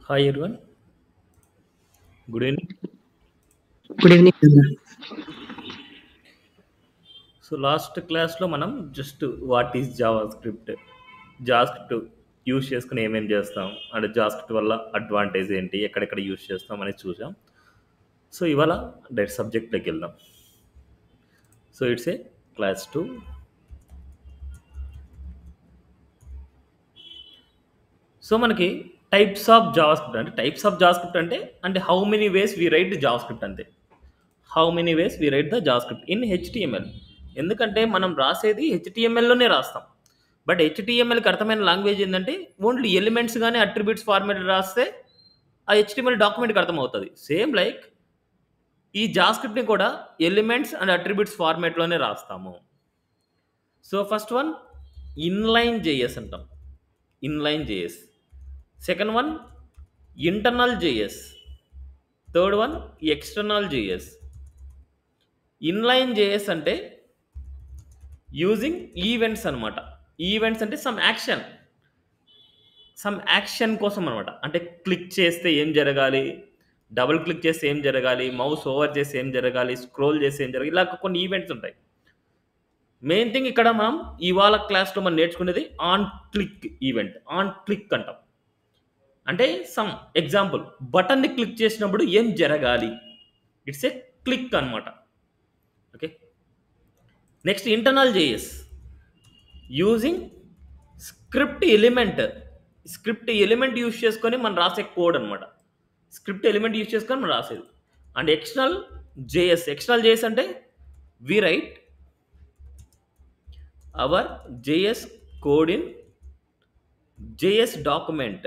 Hi everyone. Good evening. Good evening అన్న. So last క్లాస్‌లో మనం just what is JavaScript? JavaScript use చేసుకొని ఏమేం చేస్తాం? అండ్ జావాస్క్రిప్ట్ వల్ల అడ్వాంటేజ్ ఏంటి? ఎక్కడెక్కడ యూజ్ చేస్తాం అనేది చూసాం. సో ఇవాళ డైరెక్ట్ సబ్జెక్ట్‌లోకి వెళ్దాం. So it's a class 2. So మనకి టైప్స్ ఆఫ్ జావాస్క్రిప్ట్ అంటే టైప్స్ ఆఫ్ జావాస్క్రిప్ట్ అంటే అంటే how many ways we write JavaScript అంతే. How many ways we write the JavaScript in HTML. ఎందుకంటే మనం రాసేది హెచ్‌టీఎంఎల్‌లోనే రాస్తాం. బట్ హెచ్‌టీఎంఎల్‌కి అర్థమైన లాంగ్వేజ్ ఏందంటే ఓన్లీ ఎలిమెంట్స్ గాని అట్రిబ్యూట్స్ ఫార్మాట్‌లో రాస్తే ఆ హెచ్‌టీఎంఎల్ డాక్యుమెంట్‌కి అర్థమవుతది. సేమ్ లైక్ ఈ జావాస్క్రిప్ట్‌ని కూడా ఎలిమెంట్స్ అండ్ అట్రిబ్యూట్స్ ఫార్మాట్‌లోనే రాస్తాము. So first one inline JS అంటాం. Inline JS. Second one internal JS. Third one external JS. Inline JS అంటే యూజింగ్ ఈవెంట్స్ అన్నమాట. ఈవెంట్స్ అంటే సమ్ యాక్షన్. సమ్ యాక్షన్ కోసం అన్నమాట. అంటే క్లిక్ చేస్తే ఏం జరగాలి? డబుల్ క్లిక్ చేస్తే ఏం జరగాలి? మౌస్ ఓవర్ చేస్తే ఏం జరగాలి? స్క్రోల్ చేస్తే ఏం జరగాలి? ఇలా కొన్ని ఈవెంట్స్ ఉంటాయి. మెయిన్ థింగ్ ఇక్కడ మనం ఇవాళ క్లాస్‌లో మనం నేర్చుకునేది on click event. On click అంటాం. అంటే సమ్ ఎగ్జాంపుల్ బటన్‌ని క్లిక్ చేసినప్పుడు ఏం జరగాలి? ఇట్స్ ఏ క్లిక్ అన్నమాట. Okay. Next internal JS. Using script element. Script element use చేసుకొని మనం రాసే కోడ్ అన్నమాట. స్క్రిప్ట్ ఎలిమెంట్ యూజ్ చేసుకొని మనం రాసేది. And external JS. External JS అంటే we write our JS code in JS document.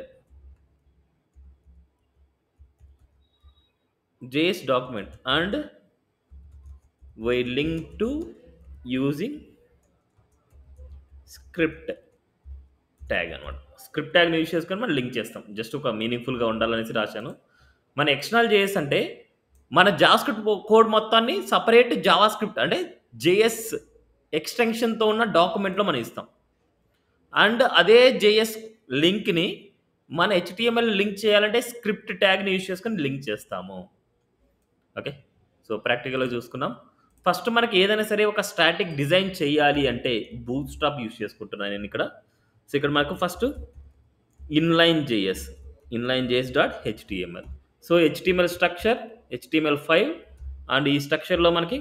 JS document and we link to using script tag అన్నమాట. Script ట్యాగ్‌ని యూజ్ చేసుకొని మనం లింక్ చేస్తాం. జస్ట్ ఒక మీనింగ్‌ఫుల్‌గా ఉండాలనేసి రాశాను. మన ఎక్స్టర్నల్ జేఎస్ అంటే మన జావాస్క్రిప్ట్ కోడ్ మొత్తాన్ని సెపరేట్ జావాస్క్రిప్ట్ అంటే జేఎస్ ఎక్స్‌టెన్షన్‌తో ఉన్న డాక్యుమెంట్‌లో మనం ఇస్తాం. అండ్ అదే జేఎస్ లింక్‌ని మన హెచ్‌టీఎంఎల్ లింక్ చేయాలంటే స్క్రిప్ట్ ట్యాగ్‌ని యూజ్ చేసుకొని లింక్ చేస్తాము. ఓకే. సో ప్రాక్టికల్‌గా చూసుకుందాం. ఫస్ట్ మనకి ఏదైనా సరే ఒక స్టాటిక్ డిజైన్ చేయాలి అంటే బూట్‌స్ట్రాప్ యూజ్ చేసుకుంటున్నాను నేను ఇక్కడ. సో ఇక్కడ మనకు first inline JS. Inline JS dot HTML. So HTML structure, HTML five and ఈ స్ట్రక్చర్‌లో మనకి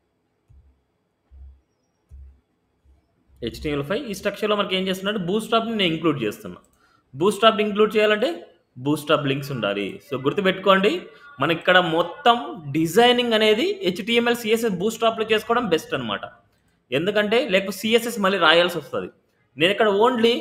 హెచ్‌టీఎంఎల్5 ఈ స్ట్రక్చర్‌లో మనకి ఏం చేస్తున్నాడు బూట్‌స్ట్రాప్‌ని నేను ఇంక్లూడ్ చేస్తున్నా. బూట్‌స్ట్రాప్‌ని ఇంక్లూడ్ చేయాలంటే బూట్‌స్ట్రాప్ లింక్స్ ఉండాలి. సో గుర్తుపెట్టుకోండి మనకిక్కడ మొత్తం డిజైనింగ్ అనేది హెచ్‌టీఎంఎల్, సీఎస్ఎస్ బూట్‌స్ట్రాప్‌లో చేసుకోవడం బెస్ట్ అన్నమాట. ఎందుకంటే లేకపోతే సీఎస్ఎస్ మళ్ళీ రాయాల్సొస్తది. నేను ఇక్కడ ఓన్లీ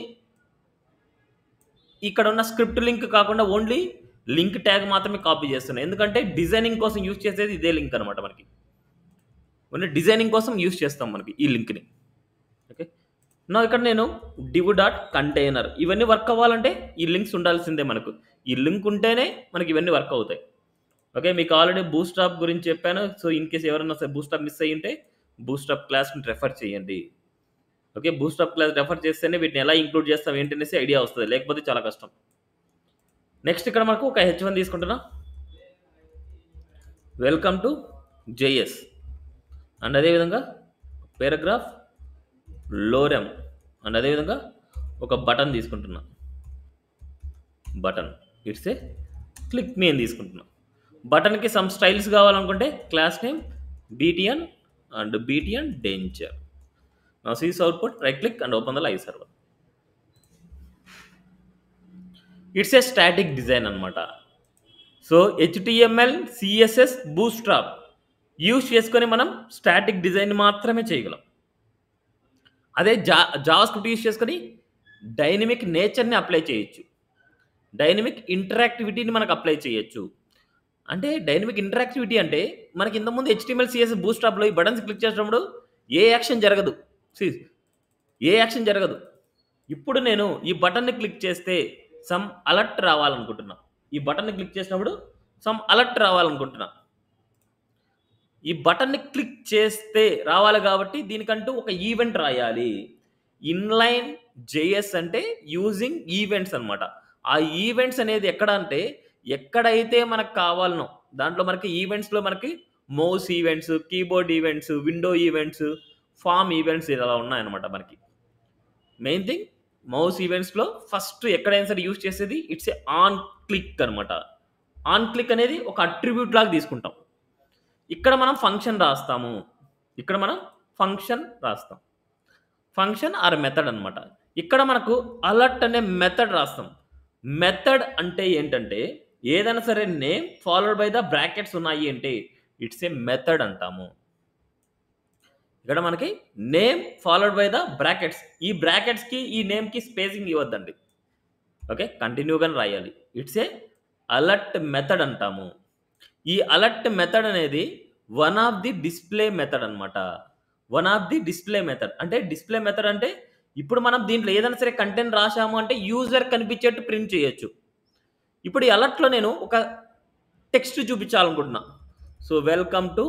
ఇక్కడ ఉన్న స్క్రిప్ట్ లింక్ కాకుండా ఓన్లీ లింక్ ట్యాగ్ మాత్రమే కాపీ చేస్తున్నా. ఎందుకంటే డిజైనింగ్ కోసం యూజ్ చేసేది ఇదే లింక్ అన్నమాట మనకి. ఓన్లీ డిజైనింగ్ కోసం యూజ్ చేస్తాం మనకి ఈ లింక్‌ని. ఓకే. నౌ ఇక్కడ నేను డివ్ డాట్ కంటైనర్ ఇవన్నీ వర్క్ అవ్వాలంటే ఈ లింక్స్ ఉండాల్సిందే మనకు. ఈ లింక్ ఉంటేనే మనకి ఇవన్నీ వర్క్ అవుతాయి. ఓకే. మీకు ఆల్రెడీ బూట్‌స్ట్రాప్ గురించి చెప్పాను. సో ఇన్ కేస్ ఎవరైనా సరే బూట్‌స్ట్రాప్ మిస్ అయ్యుంటే బూట్‌స్ట్రాప్ క్లాస్‌ని రెఫర్ చేయండి. ఓకే. బూట్‌స్ట్రాప్ క్లాస్ రెఫర్ చేస్తేనే వీటిని ఎలా ఇంక్లూడ్ చేస్తాం ఏంటి అనేసి ఐడియా వస్తది. లేకపోతే చాలా కష్టం. నెక్స్ట్ ఇక్కడ మనకు ఒక హెచ్1 తీసుకుంటున్నా. Welcome to JS. అండ్ అదే విధంగా పారాగ్రాఫ్ లోరెమ్ అండ్ అదే విధంగా ఒక బటన్ తీసుకుంటున్నా. Button. It's a click me అని తీసుకుంటున్నా. బటన్‌కి సమ్ స్టైల్స్ కావాలనుకుంటే class name BTN and BTN danger. Now see this output right click and open the live server. It's a static design అన్నమాట. So HTML, CSS, Bootstrap use చేసుకొని మనం static design మాత్రమే చేయగలం. అదే జా జావాస్క్రిప్ట్ యూజ్ చేసుకొని dynamic నేచర్‌ని apply చేయొచ్చు. డైనమిక్ ఇంటరాక్టివిటీని మనకు అప్లై చేయొచ్చు. అంటే డైనమిక్ ఇంటరాక్టివిటీ అంటే మనకి ఇంతకుముందు హెచ్‌టీఎంఎల్, సీఎస్ఎస్, బూట్‌స్ట్రాప్‌లో ఈ బటన్స్ క్లిక్ చేసినప్పుడు ఏ యాక్షన్ జరగదు. సీ ఏ యాక్షన్ జరగదు. ఇప్పుడు నేను ఈ బటన్‌ని క్లిక్ చేస్తే సమ్ అలర్ట్ రావాలనుకుంటున్నా. ఈ బటన్‌ని క్లిక్ చేసినప్పుడు సమ్ అలర్ట్ రావాలనుకుంటున్నా. ఈ బటన్‌ని క్లిక్ చేస్తే రావాలి కాబట్టి దీనికంటూ ఒక ఈవెంట్ రాయాలి. ఇన్‌లైన్ జేఎస్ అంటే యూజింగ్ ఈవెంట్స్ అన్నమాట. ఆ ఈవెంట్స్ అనేది ఎక్కడ అంటే ఎక్కడైతే మనకు కావాలనో దాంట్లో మనకి ఈవెంట్స్లో మనకి mouse events keyboard events window events form events ఇలా ఉన్నాయన్నమాట మనకి మెయిన్ థింగ్ మౌస్ ఈవెంట్స్లో ఫస్ట్ ఎక్కడైనా సరే యూజ్ చేసేది ఇట్స్ ఏ ఆన్ క్లిక్ అనమాట ఆన్ క్లిక్ అనేది ఒక అట్రిబ్యూట్ లాగా తీసుకుంటాం ఇక్కడ మనం ఫంక్షన్ రాస్తాము ఇక్కడ మనం ఫంక్షన్ రాస్తాం ఫంక్షన్ ఆర్ మెథడ్ అనమాట ఇక్కడ మనకు అలర్ట్ అనే మెథడ్ రాస్తాం మెథడ్ అంటే ఏంటంటే ఏదైనా సరే name followed by the brackets ఉన్నాయి అంటే ఇట్స్ ఏ మెథడ్ అంటాము ఇక్కడ మనకి name followed by the brackets ఈ బ్రాకెట్స్కి ఈ నేమ్కి స్పేసింగ్ ఇవ్వద్దండి ఓకే కంటిన్యూగానే రాయాలి ఇట్స్ ఏ అలర్ట్ మెథడ్ అంటాము ఈ అలర్ట్ మెథడ్ అనేది one of the display method అనమాట one of the display method అంటే డిస్ప్లే మెథడ్ అంటే ఇప్పుడు మనం దీంట్లో ఏదైనా సరే కంటెంట్ రాసాము అంటే యూజర్ కనిపించేట్టు ప్రింట్ చేయొచ్చు ఇప్పుడు ఈ అలర్ట్లో నేను ఒక టెక్స్ట్ చూపించాలనుకుంటున్నా so welcome to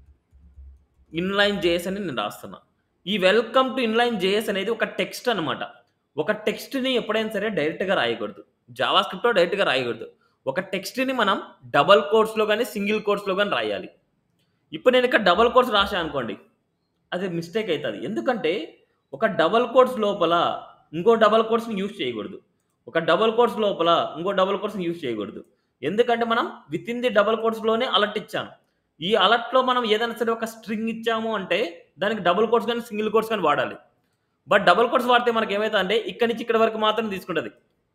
inline JS అని నేను రాస్తున్నా ఈ వెల్కమ్ టు ఇన్లైన్ జేఎస్ అనేది ఒక టెక్స్ట్ అనమాట ఒక టెక్స్ట్ని ఎప్పుడైనా సరే డైరెక్ట్గా రాయకూడదు జావా స్క్రిప్ట్లో డైరెక్ట్గా రాయకూడదు ఒక టెక్స్ట్ని మనం డబల్ కోర్స్లో కానీ సింగిల్ కోర్స్లో కానీ రాయాలి ఇప్పుడు నేను ఇక్కడ డబల్ కోర్స్ రాశాను అనుకోండి అది మిస్టేక్ అవుతుంది ఎందుకంటే ఒక డబల్ కోర్స్ లోపల ఇంకో డబల్ కోర్స్ని యూజ్ చేయకూడదు ఒక డబల్ కోర్స్ లోపల ఇంకో డబల్ కోర్స్ని యూజ్ చేయకూడదు ఎందుకంటే మనం విత్ ఇన్ ది డబల్ కోర్స్లోనే అలర్ట్ ఇచ్చాను ఈ అలర్ట్లో మనం ఏదైనా సరే ఒక స్ట్రింగ్ ఇచ్చాము అంటే దానికి డబుల్ కోర్స్ కానీ సింగిల్ కోర్స్ కానీ వాడాలి బట్ డబుల్ కోర్స్ వాడితే మనకి ఏమైతే అంటే ఇక్కడి నుంచి ఇక్కడ వరకు మాత్రం తీసుకుంటుంది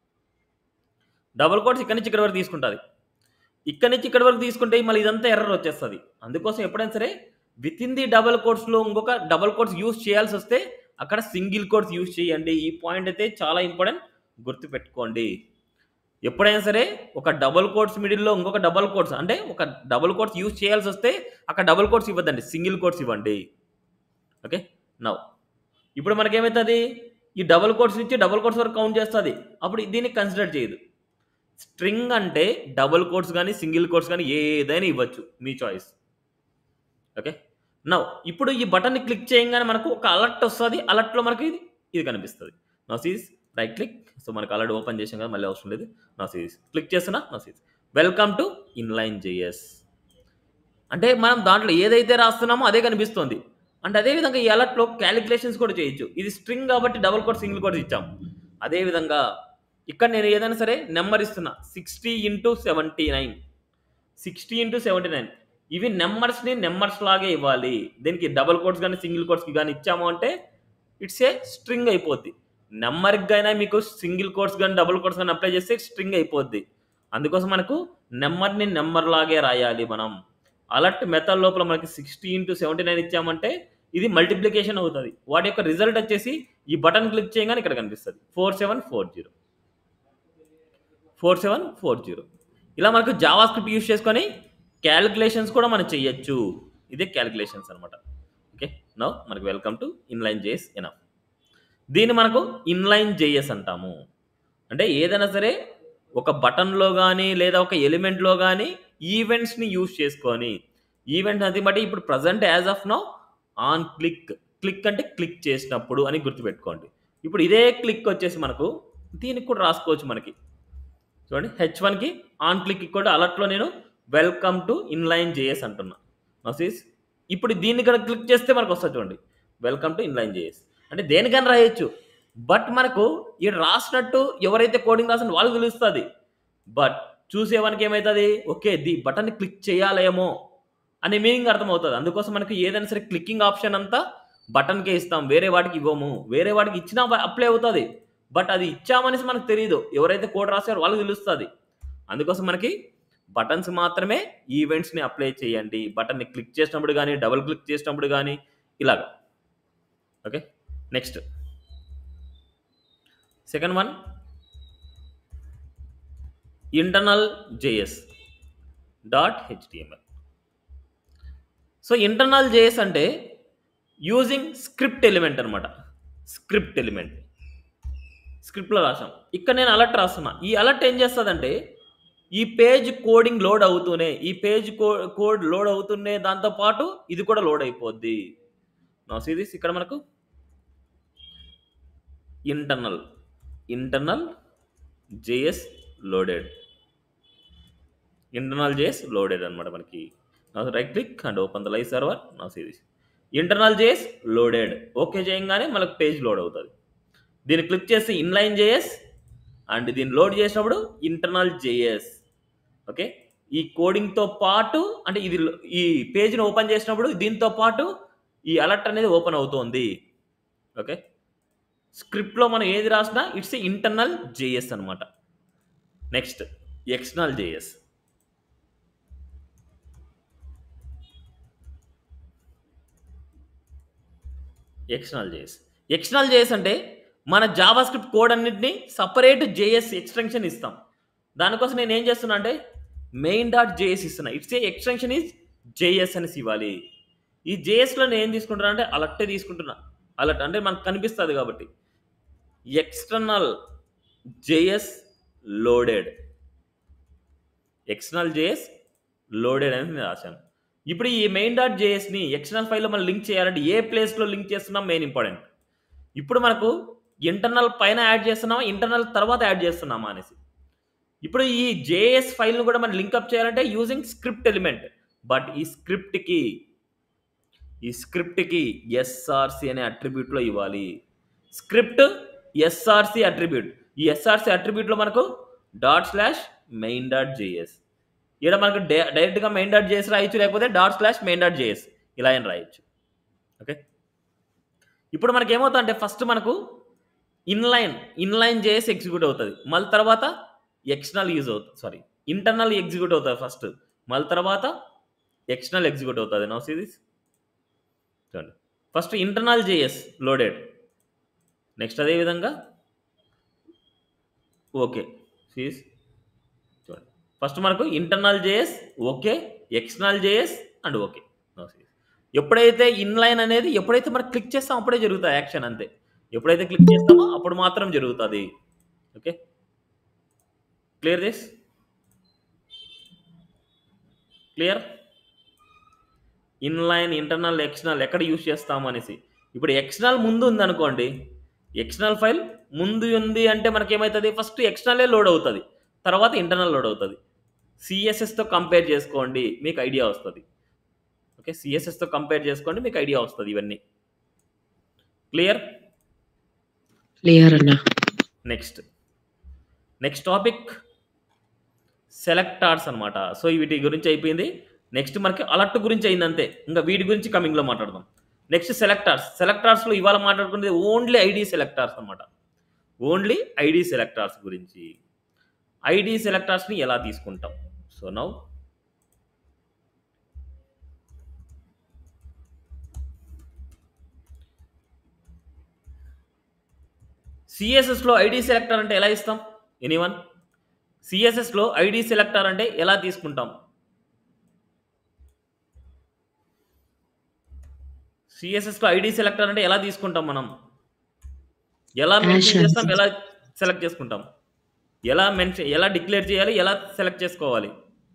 డబుల్ కోర్స్ ఇక్కడి నుంచి ఇక్కడ వరకు తీసుకుంటుంది ఇక్కడి నుంచి ఇక్కడ వరకు తీసుకుంటే మళ్ళీ ఇదంతా ఎర్రర్ వచ్చేస్తుంది అందుకోసం ఎప్పుడైనా సరే విత్ ఇన్ ది డబల్ కోర్స్లో ఇంకొక డబల్ కోర్స్ యూస్ చేయాల్సి వస్తే అక్కడ సింగిల్ కోర్స్ యూస్ చేయండి ఈ పాయింట్ అయితే చాలా ఇంపార్టెంట్ గుర్తుపెట్టుకోండి ఎప్పుడైనా సరే ఒక డబుల్ కోర్స్ మిడిల్లో ఇంకొక డబుల్ కోర్స్ అంటే ఒక డబుల్ కోర్స్ యూజ్ చేయాల్సి వస్తే అక్కడ డబుల్ కోర్స్ ఇవ్వద్దండి సింగిల్ కోర్స్ ఇవ్వండి ఓకే నవ్ ఇప్పుడు మనకేమవుతుంది ఈ డబుల్ కోర్స్ నుంచి డబుల్ కోర్స్ వరకు కౌంట్ చేస్తుంది అప్పుడు దీన్ని కన్సిడర్ చేయదు స్ట్రింగ్ అంటే డబుల్ కోర్స్ కానీ సింగిల్ కోర్స్ కానీ ఏదైనా ఇవ్వచ్చు మీ చాయిస్ ఓకే నవ్ ఇప్పుడు ఈ బటన్ని క్లిక్ చేయగానే మనకు ఒక అలర్ట్ వస్తుంది అలర్ట్లో మనకి ఇది ఇది కనిపిస్తుంది నా సీజ్ రైట్ క్లిక్ సో మనకు ఆల్రెడీ ఓపెన్ చేసాం కదా మళ్ళీ అవసరం లేదు నా సీజ్ క్లిక్ చేస్తున్నా నా సీజ్ వెల్కమ్ టు ఇన్లైన్ జేఎస్ అంటే మనం దాంట్లో ఏదైతే రాస్తున్నామో అదే కనిపిస్తుంది అంటే అదేవిధంగా ఈ అలర్ట్లో క్యాలిక్యులేషన్స్ కూడా చేయొచ్చు ఇది స్ట్రింగ్ కాబట్టి డబుల్ కోడ్ సింగిల్ కోడ్ ఇచ్చాం అదేవిధంగా ఇక్కడ నేను ఏదైనా సరే నెంబర్ ఇస్తున్నా sixty into seventy nine sixty into seventy nine ఇవి నెంబర్స్ని నెంబర్స్ లాగే ఇవ్వాలి దీనికి డబుల్ కోడ్స్ కానీ సింగిల్ కోడ్స్కి కానీ ఇచ్చాము అంటే ఇట్స్ ఏ స్ట్రింగ్ అయిపోద్ది నెంబర్కి అయినా మీకు సింగిల్ కోడ్స్ కానీ డబుల్ కోడ్స్ కానీ అప్లై చేస్తే స్ట్రింగ్ అయిపోద్ది అందుకోసం మనకు నెంబర్ని నెంబర్ లాగే రాయాలి మనం అలర్ట్ మెథడ్ లోపల మనకి సిక్స్టీ ఇంటూ సెవెంటీ నైన్ ఇచ్చామంటే ఇది మల్టిప్లికేషన్ అవుతుంది వాటి యొక్క రిజల్ట్ వచ్చేసి ఈ బటన్ క్లిక్ చేయగానే ఇక్కడ కనిపిస్తుంది four seven four zero four seven four zero ఇలా మనకు జావా స్క్రిప్ట్ యూస్ చేసుకొని క్యాలిక్యులేషన్స్ కూడా మనం చేయొచ్చు ఇదే క్యాలిక్యులేషన్స్ అనమాట ఓకే నో మనకు welcome to inline JS enough దీన్ని మనకు ఇన్లైన్ జేఎస్ అంటాము అంటే ఏదైనా సరే ఒక బటన్లో కానీ లేదా ఒక ఎలిమెంట్లో కానీ ఈవెంట్స్ని యూజ్ చేసుకొని ఈవెంట్ అది బట్టి ఇప్పుడు present as of now on click click అంటే క్లిక్ చేసినప్పుడు అని గుర్తుపెట్టుకోండి ఇప్పుడు ఇదే క్లిక్ వచ్చేసి మనకు దీనికి కూడా రాసుకోవచ్చు మనకి చూడండి హెచ్ వన్కి ఆన్ క్లిక్ కూడా అలర్ట్లో నేను వెల్కమ్ టు ఇన్లైన్ జేఎస్ అంటున్నా నసీస్ ఇప్పుడు దీన్ని కనుక క్లిక్ చేస్తే మనకు వస్తుంది చూడండి వెల్కమ్ టు ఇన్లైన్ జేఎస్ అంటే దేనికైనా రాయొచ్చు బట్ మనకు ఈ రాసినట్టు ఎవరైతే కోడింగ్ రాసిన వాళ్ళు తెలుస్తుంది బట్ చూసేవానికి ఏమవుతుంది ఓకే ది బటన్ని క్లిక్ చేయాలేమో అనే మీనింగ్ అర్థమవుతుంది అందుకోసం మనకి ఏదైనా సరే క్లిక్కింగ్ ఆప్షన్ అంతా బటన్కే ఇస్తాం వేరే వాటికి ఇవ్వము వేరే వాటికి ఇచ్చినా అప్లై అవుతుంది బట్ అది ఇచ్చామనేసి మనకు తెలియదు ఎవరైతే కోడ్ రాశారో వాళ్ళకి తెలుస్తుంది అందుకోసం మనకి బటన్స్ మాత్రమే ఈవెంట్స్ని అప్లై చేయండి బటన్ని క్లిక్ చేసినప్పుడు కానీ డబుల్ క్లిక్ చేసినప్పుడు కానీ ఇలాగ okay next second one internal JS dot HTML so internal JS అంటే యూజింగ్ స్క్రిప్ట్ ఎలిమెంట్ అనమాట స్క్రిప్ట్ ఎలిమెంట్ స్క్రిప్ట్లో రాసాం ఇక్కడ నేను అలర్ట్ రాస్తున్నా ఈ అలర్ట్ ఏం చేస్తుందంటే ఈ పేజ్ కోడింగ్ లోడ్ అవుతూనే ఈ పేజ్ కో కోడ్ లోడ్ అవుతూనే దాంతోపాటు ఇది కూడా లోడ్ అయిపోద్ది నా సిరీస్ ఇక్కడ మనకు internal internal JS loaded internal JS loaded అనమాట మనకి right click and open the live server నా సిరీస్ ఇంటర్నల్ జేఎస్ లోడెడ్ ఓకే చేయగానే మనకు పేజ్ లోడ్ అవుతుంది దీన్ని క్లిక్ చేసి ఇన్లైన్ జేఎస్ అండ్ దీన్ని లోడ్ చేసినప్పుడు ఇంటర్నల్ జేఎస్ ఓకే ఈ కోడింగ్తో పాటు అంటే ఇది ఈ పేజ్ని ఓపెన్ చేసినప్పుడు దీంతో పాటు ఈ అలర్ట్ అనేది ఓపెన్ అవుతోంది ఓకే స్క్రిప్ట్లో మనం ఏది రాసినా ఇట్స్ ఇంటర్నల్ జేఎస్ అనమాట next external JS external JS external JS అంటే మన జావా స్క్రిప్ట్ కోడ్ అన్నింటినీ సపరేట్ జేఎస్ ఎక్స్టెన్షన్ ఇస్తాం దానికోసం నేను ఏం చేస్తున్నా అంటే మెయిన్ డాట్ జేఎస్ ఇస్తున్నా it's a extension is JS అనేసి ఇవ్వాలి ఈ జేఎస్లో నేను ఏం తీసుకుంటున్నా అంటే అలర్టే తీసుకుంటున్నా అలర్ట్ అంటే మనకు కనిపిస్తుంది కాబట్టి external JS loaded external JS loaded అని నేను రాశాను ఇప్పుడు ఈ మెయిన్ డాట్ జేఎస్ని ఎక్స్టర్నల్ ఫైల్లో మనం లింక్ చేయాలంటే ఏ ప్లేస్లో లింక్ చేస్తున్నాం మెయిన్ ఇంపార్టెంట్ ఇప్పుడు మనకు ఇంటర్నల్ పైన యాడ్ చేస్తున్నామా ఇంటర్నల్ తర్వాత యాడ్ చేస్తున్నామా అనేసి ఇప్పుడు ఈ జేఎస్ ఫైల్ను కూడా మనం లింకప్ చేయాలంటే యూజింగ్ స్క్రిప్ట్ ఎలిమెంట్ బట్ ఈ స్క్రిప్ట్కి ఈ స్క్రిప్ట్కి ఎస్ఆర్సి అనే అట్రిబ్యూట్లో ఇవ్వాలి స్క్రిప్ట్ ఎస్ఆర్సి అట్రిబ్యూట్ ఈ ఎస్ఆర్సి అట్రిబ్యూట్లో మనకు dot slash main dot JS ఇక్కడ మనకు డైరెక్ట్గా మెయిన్ డాట్ జేఎస్ రాయొచ్చు లేకపోతే dot slash main dot JS ఇలా అని రాయొచ్చు ఓకే ఇప్పుడు మనకి ఏమవుతుందంటే ఫస్ట్ మనకు ఇన్లైన్ ఇన్లైన్ జేఎస్ ఎగ్జిక్యూట్ అవుతుంది మళ్ళీ తర్వాత ఎక్స్టర్నల్ యూజ్ అవుతుంది సారీ ఇంటర్నల్ ఎగ్జిక్యూట్ అవుతుంది ఫస్ట్ మళ్ళీ తర్వాత ఎక్స్టర్నల్ ఎగ్జిక్యూట్ అవుతుంది నో సిరీస్ చూడండి first internal JS loaded next అదేవిధంగా ఓకే సీస్ చూడండి ఫస్ట్ మనకు internal JS okay external JS and okay now సీస్ ఎప్పుడైతే ఇన్లైన్ అనేది ఎప్పుడైతే మనం క్లిక్ చేస్తామో అప్పుడే జరుగుతుంది యాక్షన్ అంతే ఎప్పుడైతే క్లిక్ చేస్తామో అప్పుడు మాత్రం జరుగుతుంది okay clear this clear inline internal external ఎక్కడ యూజ్ చేస్తాము అనేసి ఇప్పుడు ఎక్స్టర్నల్ ముందు ఉంది అనుకోండి ఎక్స్టర్నల్ ఫైల్ ముందు ఉంది అంటే మనకి ఏమవుతుంది ఫస్ట్ ఎక్స్టర్నలే లోడ్ అవుతుంది తర్వాత ఇంటర్నల్ లోడ్ అవుతుంది సిఎస్ఎస్తో కంపేర్ చేసుకోండి మీకు ఐడియా వస్తుంది ఓకే సిఎస్ఎస్తో కంపేర్ చేసుకోండి మీకు ఐడియా వస్తుంది ఇవన్నీ క్లియర్ క్లియర్ అన్న నెక్స్ట్ నెక్స్ట్ టాపిక్ సెలెక్టార్స్ అనమాట సో వీటి గురించి అయిపోయింది నెక్స్ట్ మనకి అలర్ట్ గురించి అయింది అంతే ఇంకా వీటి గురించి కమింగ్లో మాట్లాడదాం నెక్స్ట్ సెలెక్టార్స్ సెలెక్టార్స్లో ఇవాళ మాట్లాడుకునేది ఓన్లీ ఐడి సెలెక్టార్స్ అనమాట ఓన్లీ ఐడి సెలెక్టార్స్ గురించి ఐడి సెలెక్టార్స్ని ఎలా తీసుకుంటాం సో నౌ సిఎస్ఎస్లో ఐడి సెలెక్టర్ అంటే ఎలా ఇస్తాం ఎనీవన్ సిఎస్ఎస్లో ఐడి సెలెక్టర్ అంటే ఎలా తీసుకుంటాం సిఎస్ఎస్లో ఐడి సెలెక్టర్ అంటే ఎలా తీసుకుంటాం మనం ఎలా మెన్షన్ Hash చేస్తాం ఎలా సెలెక్ట్ చేసుకుంటాం ఎలా మెన్షన్ ఎలా డిక్లేర్ చేయాలి ఎలా సెలెక్ట్ చేసుకోవాలి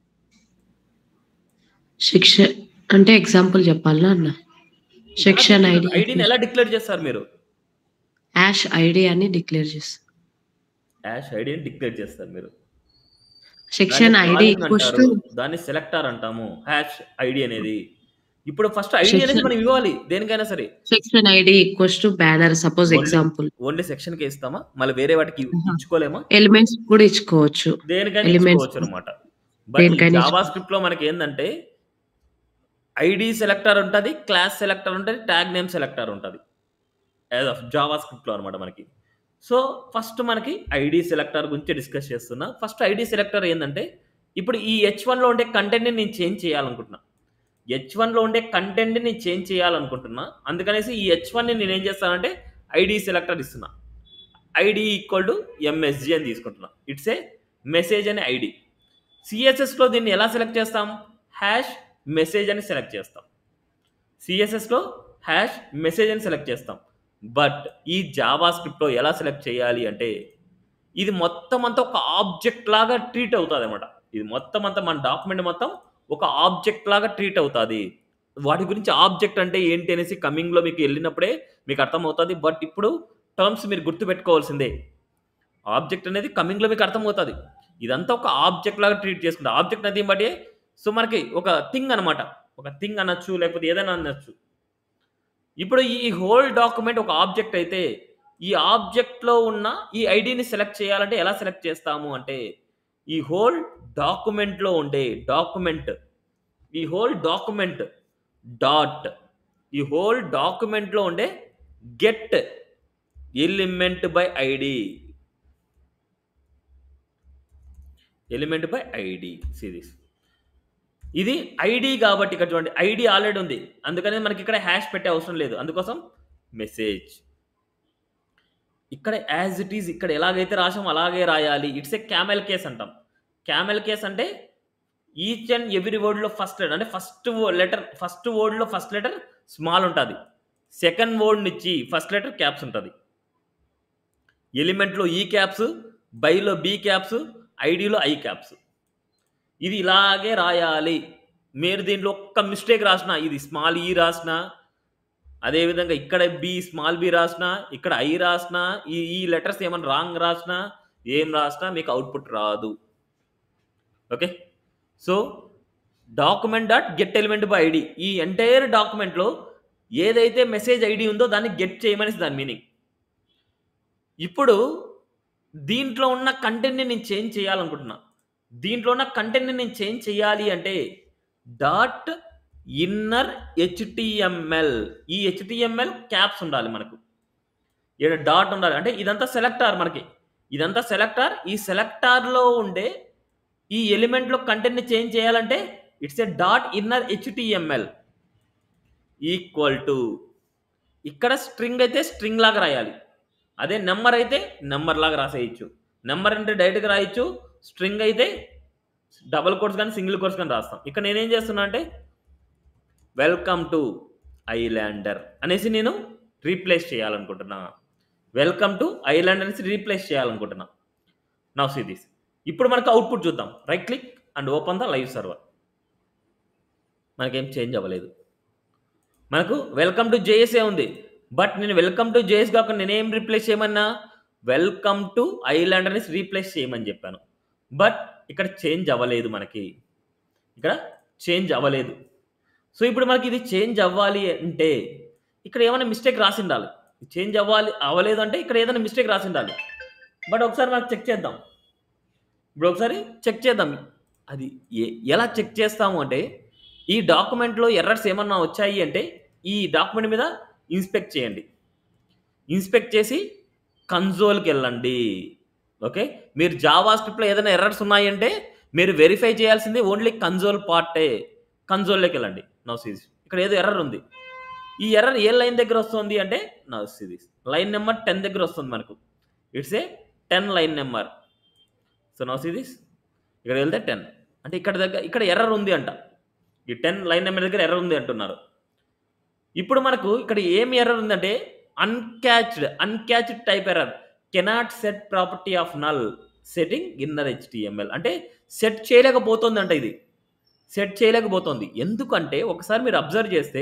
శిక్ష అంటే ఎగ్జాంపుల్ చెప్పాలా అన్న సెక్షన్ ఐడి ఐడిని ఎలా డిక్లేర్ చేస్తారు మీరు యాష్ ఐడి అని డిక్లేర్ చేస్తాం యాష్ ఐడిని డిక్లేర్ చేస్తారు మీరు సెక్షన్ దాన్ని ఐడి login ఈక్వల్స్ అంటారు. దాన్ని సెలెక్టార్ అంటాము హ్యాష్ ఐడి అనేది ఇప్పుడు ఫస్ట్ ఐడి అనేది Section- మనం ఇవ్వాలి దేనికైనా సరే section ID equals to banner suppose Only- example only section కి ఇస్తామా మళ్ళీ వేరే వాటికి Uh-huh. ఇచ్చుకోలేమా ఎలిమెంట్స్ కూడా ఇచ్చుకోవచ్చు దేనికైనా Elements- ఇచ్చుకోవచ్చు అనమాట బట్ దేనికైనా జావా స్క్రిప్ట్ లో మనకి ఏంటంటే ఐడి సెలెక్టర్ ఉంటుంది క్లాస్ సెలెక్టర్ ఉంటుంది ట్యాగ్ నేమ్ సెలెక్టర్ ఉంటుంది యాజ్ ఆఫ్ జావా స్క్రిప్ట్లో అనమాట మనకి సో ఫస్ట్ మనకి ఐడి సెలెక్టర్ గురించి డిస్కస్ చేస్తున్నా ఫస్ట్ ఐడి సెలెక్టర్ ఏంటంటే ఇప్పుడు ఈ హెచ్ వన్లో ఉండే కంటెంట్ని నేను చేంజ్ చేయాలనుకుంటున్నా హెచ్ వన్లో ఉండే కంటెంట్ని నేను చేంజ్ చేయాలనుకుంటున్నా అందుకనేసి ఈ హెచ్ వన్ని నేను ఏం చేస్తానంటే ఐడి సెలెక్టర్ ఇస్తున్నా ఐడి ఈక్వల్ టు ఎంఎస్జి అని తీసుకుంటున్నా ఇట్స్ ఏ మెసేజ్ అనే ఐడి సిఎస్ఎస్లో దీన్ని ఎలా సెలెక్ట్ చేస్తాం హ్యాష్ మెసేజ్ అని సెలెక్ట్ చేస్తాం సిఎస్ఎస్లో హ్యాష్ మెసేజ్ అని సెలెక్ట్ చేస్తాం బట్ ఈ జావా స్క్రిప్ట్లో ఎలా సెలెక్ట్ చేయాలి అంటే ఇది మొత్తం అంతా ఒక ఆబ్జెక్ట్ లాగా ట్రీట్ అవుతుంది అనమాట ఇది మొత్తం అంతా మన డాక్యుమెంట్ మొత్తం ఒక ఆబ్జెక్ట్ లాగా ట్రీట్ అవుతుంది వాటి గురించి ఆబ్జెక్ట్ అంటే ఏంటి అనేసి కమింగ్లో మీకు వెళ్ళినప్పుడే మీకు అర్థమవుతుంది బట్ ఇప్పుడు టర్మ్స్ మీరు గుర్తుపెట్టుకోవాల్సిందే ఆబ్జెక్ట్ అనేది కమింగ్‌లో మీకు అర్థమవుతది. ఇదంతా ఒక ఆబ్జెక్ట్ లాగా ట్రీట్ చేసుకుంటా. ఆబ్జెక్ట్ అనేది బట్టి సో, మనకి ఒక థింగ్ అనమాట. ఒక థింగ్ అనొచ్చు, లేకపోతే ఏదైనా అనొచ్చు. ఇప్పుడు ఈ హోల్ డాక్యుమెంట్ ఒక ఆబ్జెక్ట్ అయితే, ఈ ఆబ్జెక్ట్‌లో ఉన్న ఈ ఐడీని సెలెక్ట్ చేయాలంటే ఎలా సెలెక్ట్ చేస్తాము అంటే, ఈ హోల్ డాక్యుమెంట్‌లో ఉండే డాక్యుమెంట్, ఈ హోల్ డాక్యుమెంట్ డాట్ ఈ హోల్ డాక్యుమెంట్‌లో ఉండే get element by ID. Element by ID. See this. ఇది ఐడీ కాబట్టి ఇక్కడ చూడండి. ఐడీ ఆల్రెడీ ఉంది. అందుకని మనకి ఇక్కడ హాష్ పెట్టే అవసరం లేదు. అందుకోసం మెసేజ్. ఇక్కడ యాజ్ ఇట్ ఈజ్ ఇక్కడ ఎలాగైతే రాసామో అలాగే రాయాలి. ఇట్స్ ఎ క్యామెల్ కేస్ అంటాం. క్యామెల్ కేస్ అంటే ఈచ్ అండ్ ఎవ్రీ వర్డ్‌లో ఫస్ట్ లెటర్ అంటే ఫస్ట్ వ లెటర్ ఫస్ట్ వర్డ్‌లో ఫస్ట్ లెటర్ స్మాల్ ఉంటది. సెకండ్ వర్డ్ నుంచి ఫస్ట్ లెటర్ క్యాప్స్ ఉంటది. ఎలిమెంట్‌లో ఈ క్యాప్స్, బైలో బి క్యాప్స్, ఐడీలో ఐ క్యాప్స్. ఇది ఇలాగే రాయాలి. మీరు దీంట్లో ఒక్క మిస్టేక్ రాసినా, ఇది స్మాల్ ఈ రాసినా, అదేవిధంగా ఇక్కడ బి స్మాల్ బి రాసినా, ఇక్కడ ఐ రాసినా, ఈ ఈ లెటర్స్ ఏమన్నా రాంగ్ రాసినా, ఏం రాసినా మీకు అవుట్‌పుట్ రాదు. Okay. So, document dot get element by ID. ఈ ఎంటైర్ డాక్యుమెంట్‌లో ఏదైతే మెసేజ్ ఐడీ ఉందో దాన్ని గెట్ చేయమనేసి దాని మీనింగ్. ఇప్పుడు దీంట్లో ఉన్న కంటెంట్‌ని నేను చేంజ్ చేయాలనుకుంటున్నా. దీంట్లో ఉన్న కంటెంట్‌ని నేను చేంజ్ చేయాలి అంటే డాట్ ఇన్నర్ హెచ్‌టీఎంఎల్ ఈ హెచ్‌టీఎంఎల్ క్యాప్స్ ఉండాలి మనకు. ఈడ డాట్ ఉండాలి. అంటే ఇదంతా సెలెక్టార్ మనకి. ఇదంతా సెలెక్టార్. ఈ సెలెక్టార్‌లో ఉండే ఈ ఎలిమెంట్‌లో కంటెంట్‌ని చేంజ్ చేయాలంటే it's a dot inner HTML. Equal to ఇక్కడ స్ట్రింగ్ అయితే స్ట్రింగ్ లాగా రాయాలి. అదే నంబర్ అయితే నంబర్ లాగా రాసేయొచ్చు. నంబర్ అంటే డైరెక్ట్‌గా రాయొచ్చు. స్ట్రింగ్ అయితే డబుల్ కోట్స్ గాని, సింగిల్ కోట్స్ గాని రాస్తాం. ఇక్కడ నేనేం చేస్తున్నా అంటే వెల్కమ్ టు ఐలాండర్ అనేసి నేను రీప్లేస్ చేయాలనుకుంటున్నా. వెల్కమ్ టు ఐలాండ్ అనేసి రీప్లేస్ చేయాలనుకుంటున్నా. Now see this. ఇప్పుడు మనకు అవుట్‌పుట్ చూద్దాం. Right click and open the live server. మనకేం చేంజ్ అవ్వలేదు. మనకు వెల్కమ్ టు జేఎసే ఉంది. బట్ నేను వెల్కమ్ టు జేఎస్ కాకుండా నేనేం రీప్లేస్ చేయమన్నా వెల్కమ్ టు ఐలాండ్ అనేసి రీప్లేస్ చేయమని చెప్పాను. బట్ ఇక్కడ చేంజ్ అవ్వలేదు మనకి. ఇక్కడ చేంజ్ అవ్వలేదు. సో, ఇప్పుడు మనకి ఇది చేంజ్ అవ్వాలి అంటే ఇక్కడ ఏమైనా మిస్టేక్ రాసుండాలి. చేంజ్ అవ్వాలి అవ్వలేదు అంటే ఇక్కడ ఏదైనా మిస్టేక్ రాసుండాలి. బట్ ఒకసారి మనం చెక్ చేద్దాం. ఇప్పుడు ఒకసారి చెక్ చేద్దాం. అది ఎ ఎలా చెక్ చేస్తాము అంటే ఈ డాక్యుమెంట్‌లో ఎర్రర్స్ ఏమన్నా వచ్చాయి అంటే ఈ డాక్యుమెంట్ మీద ఇన్స్పెక్ట్ చేయండి. ఇన్స్పెక్ట్ చేసి కన్సోల్‌కెళ్ళండి. ఓకే. మీరు జావా స్క్రిప్ట్‌లో ఏదైనా ఎర్రర్స్ ఉన్నాయంటే మీరు వెరిఫై చేయాల్సింది ఓన్లీ కన్సోల్ పార్టే. కన్సోల్‌లోకెళ్ళండి. Now see this. ఇక్కడ ఏదో ఎర్రర్ ఉంది. ఈ ఎర్రర్ ఏ లైన్ దగ్గర వస్తుంది అంటే now see this. Line number 10 దగ్గర వస్తుంది మనకు. It's a 10 line number. So, now see this. ఇక్కడికి వెళ్తే 10 అంటే ఇక్కడ దగ్గర ఇక్కడ ఎర్రర్ ఉంది అంట. ఈ 10 లైన్ నంబర్ దగ్గర ఎర్రర్ ఉంది అంటున్నారు. ఇప్పుడు మనకు ఇక్కడ ఏమి ఎర్రర్ ఉందంటే uncaught uncaught type error. Cannot set property of null setting inner HTML అంటే సెట్ చేయలేకపోతుందంట ఇది. సెట్ చేయలేకపోతుంది. ఎందుకంటే ఒకసారి మీరు అబ్జర్వ్ చేస్తే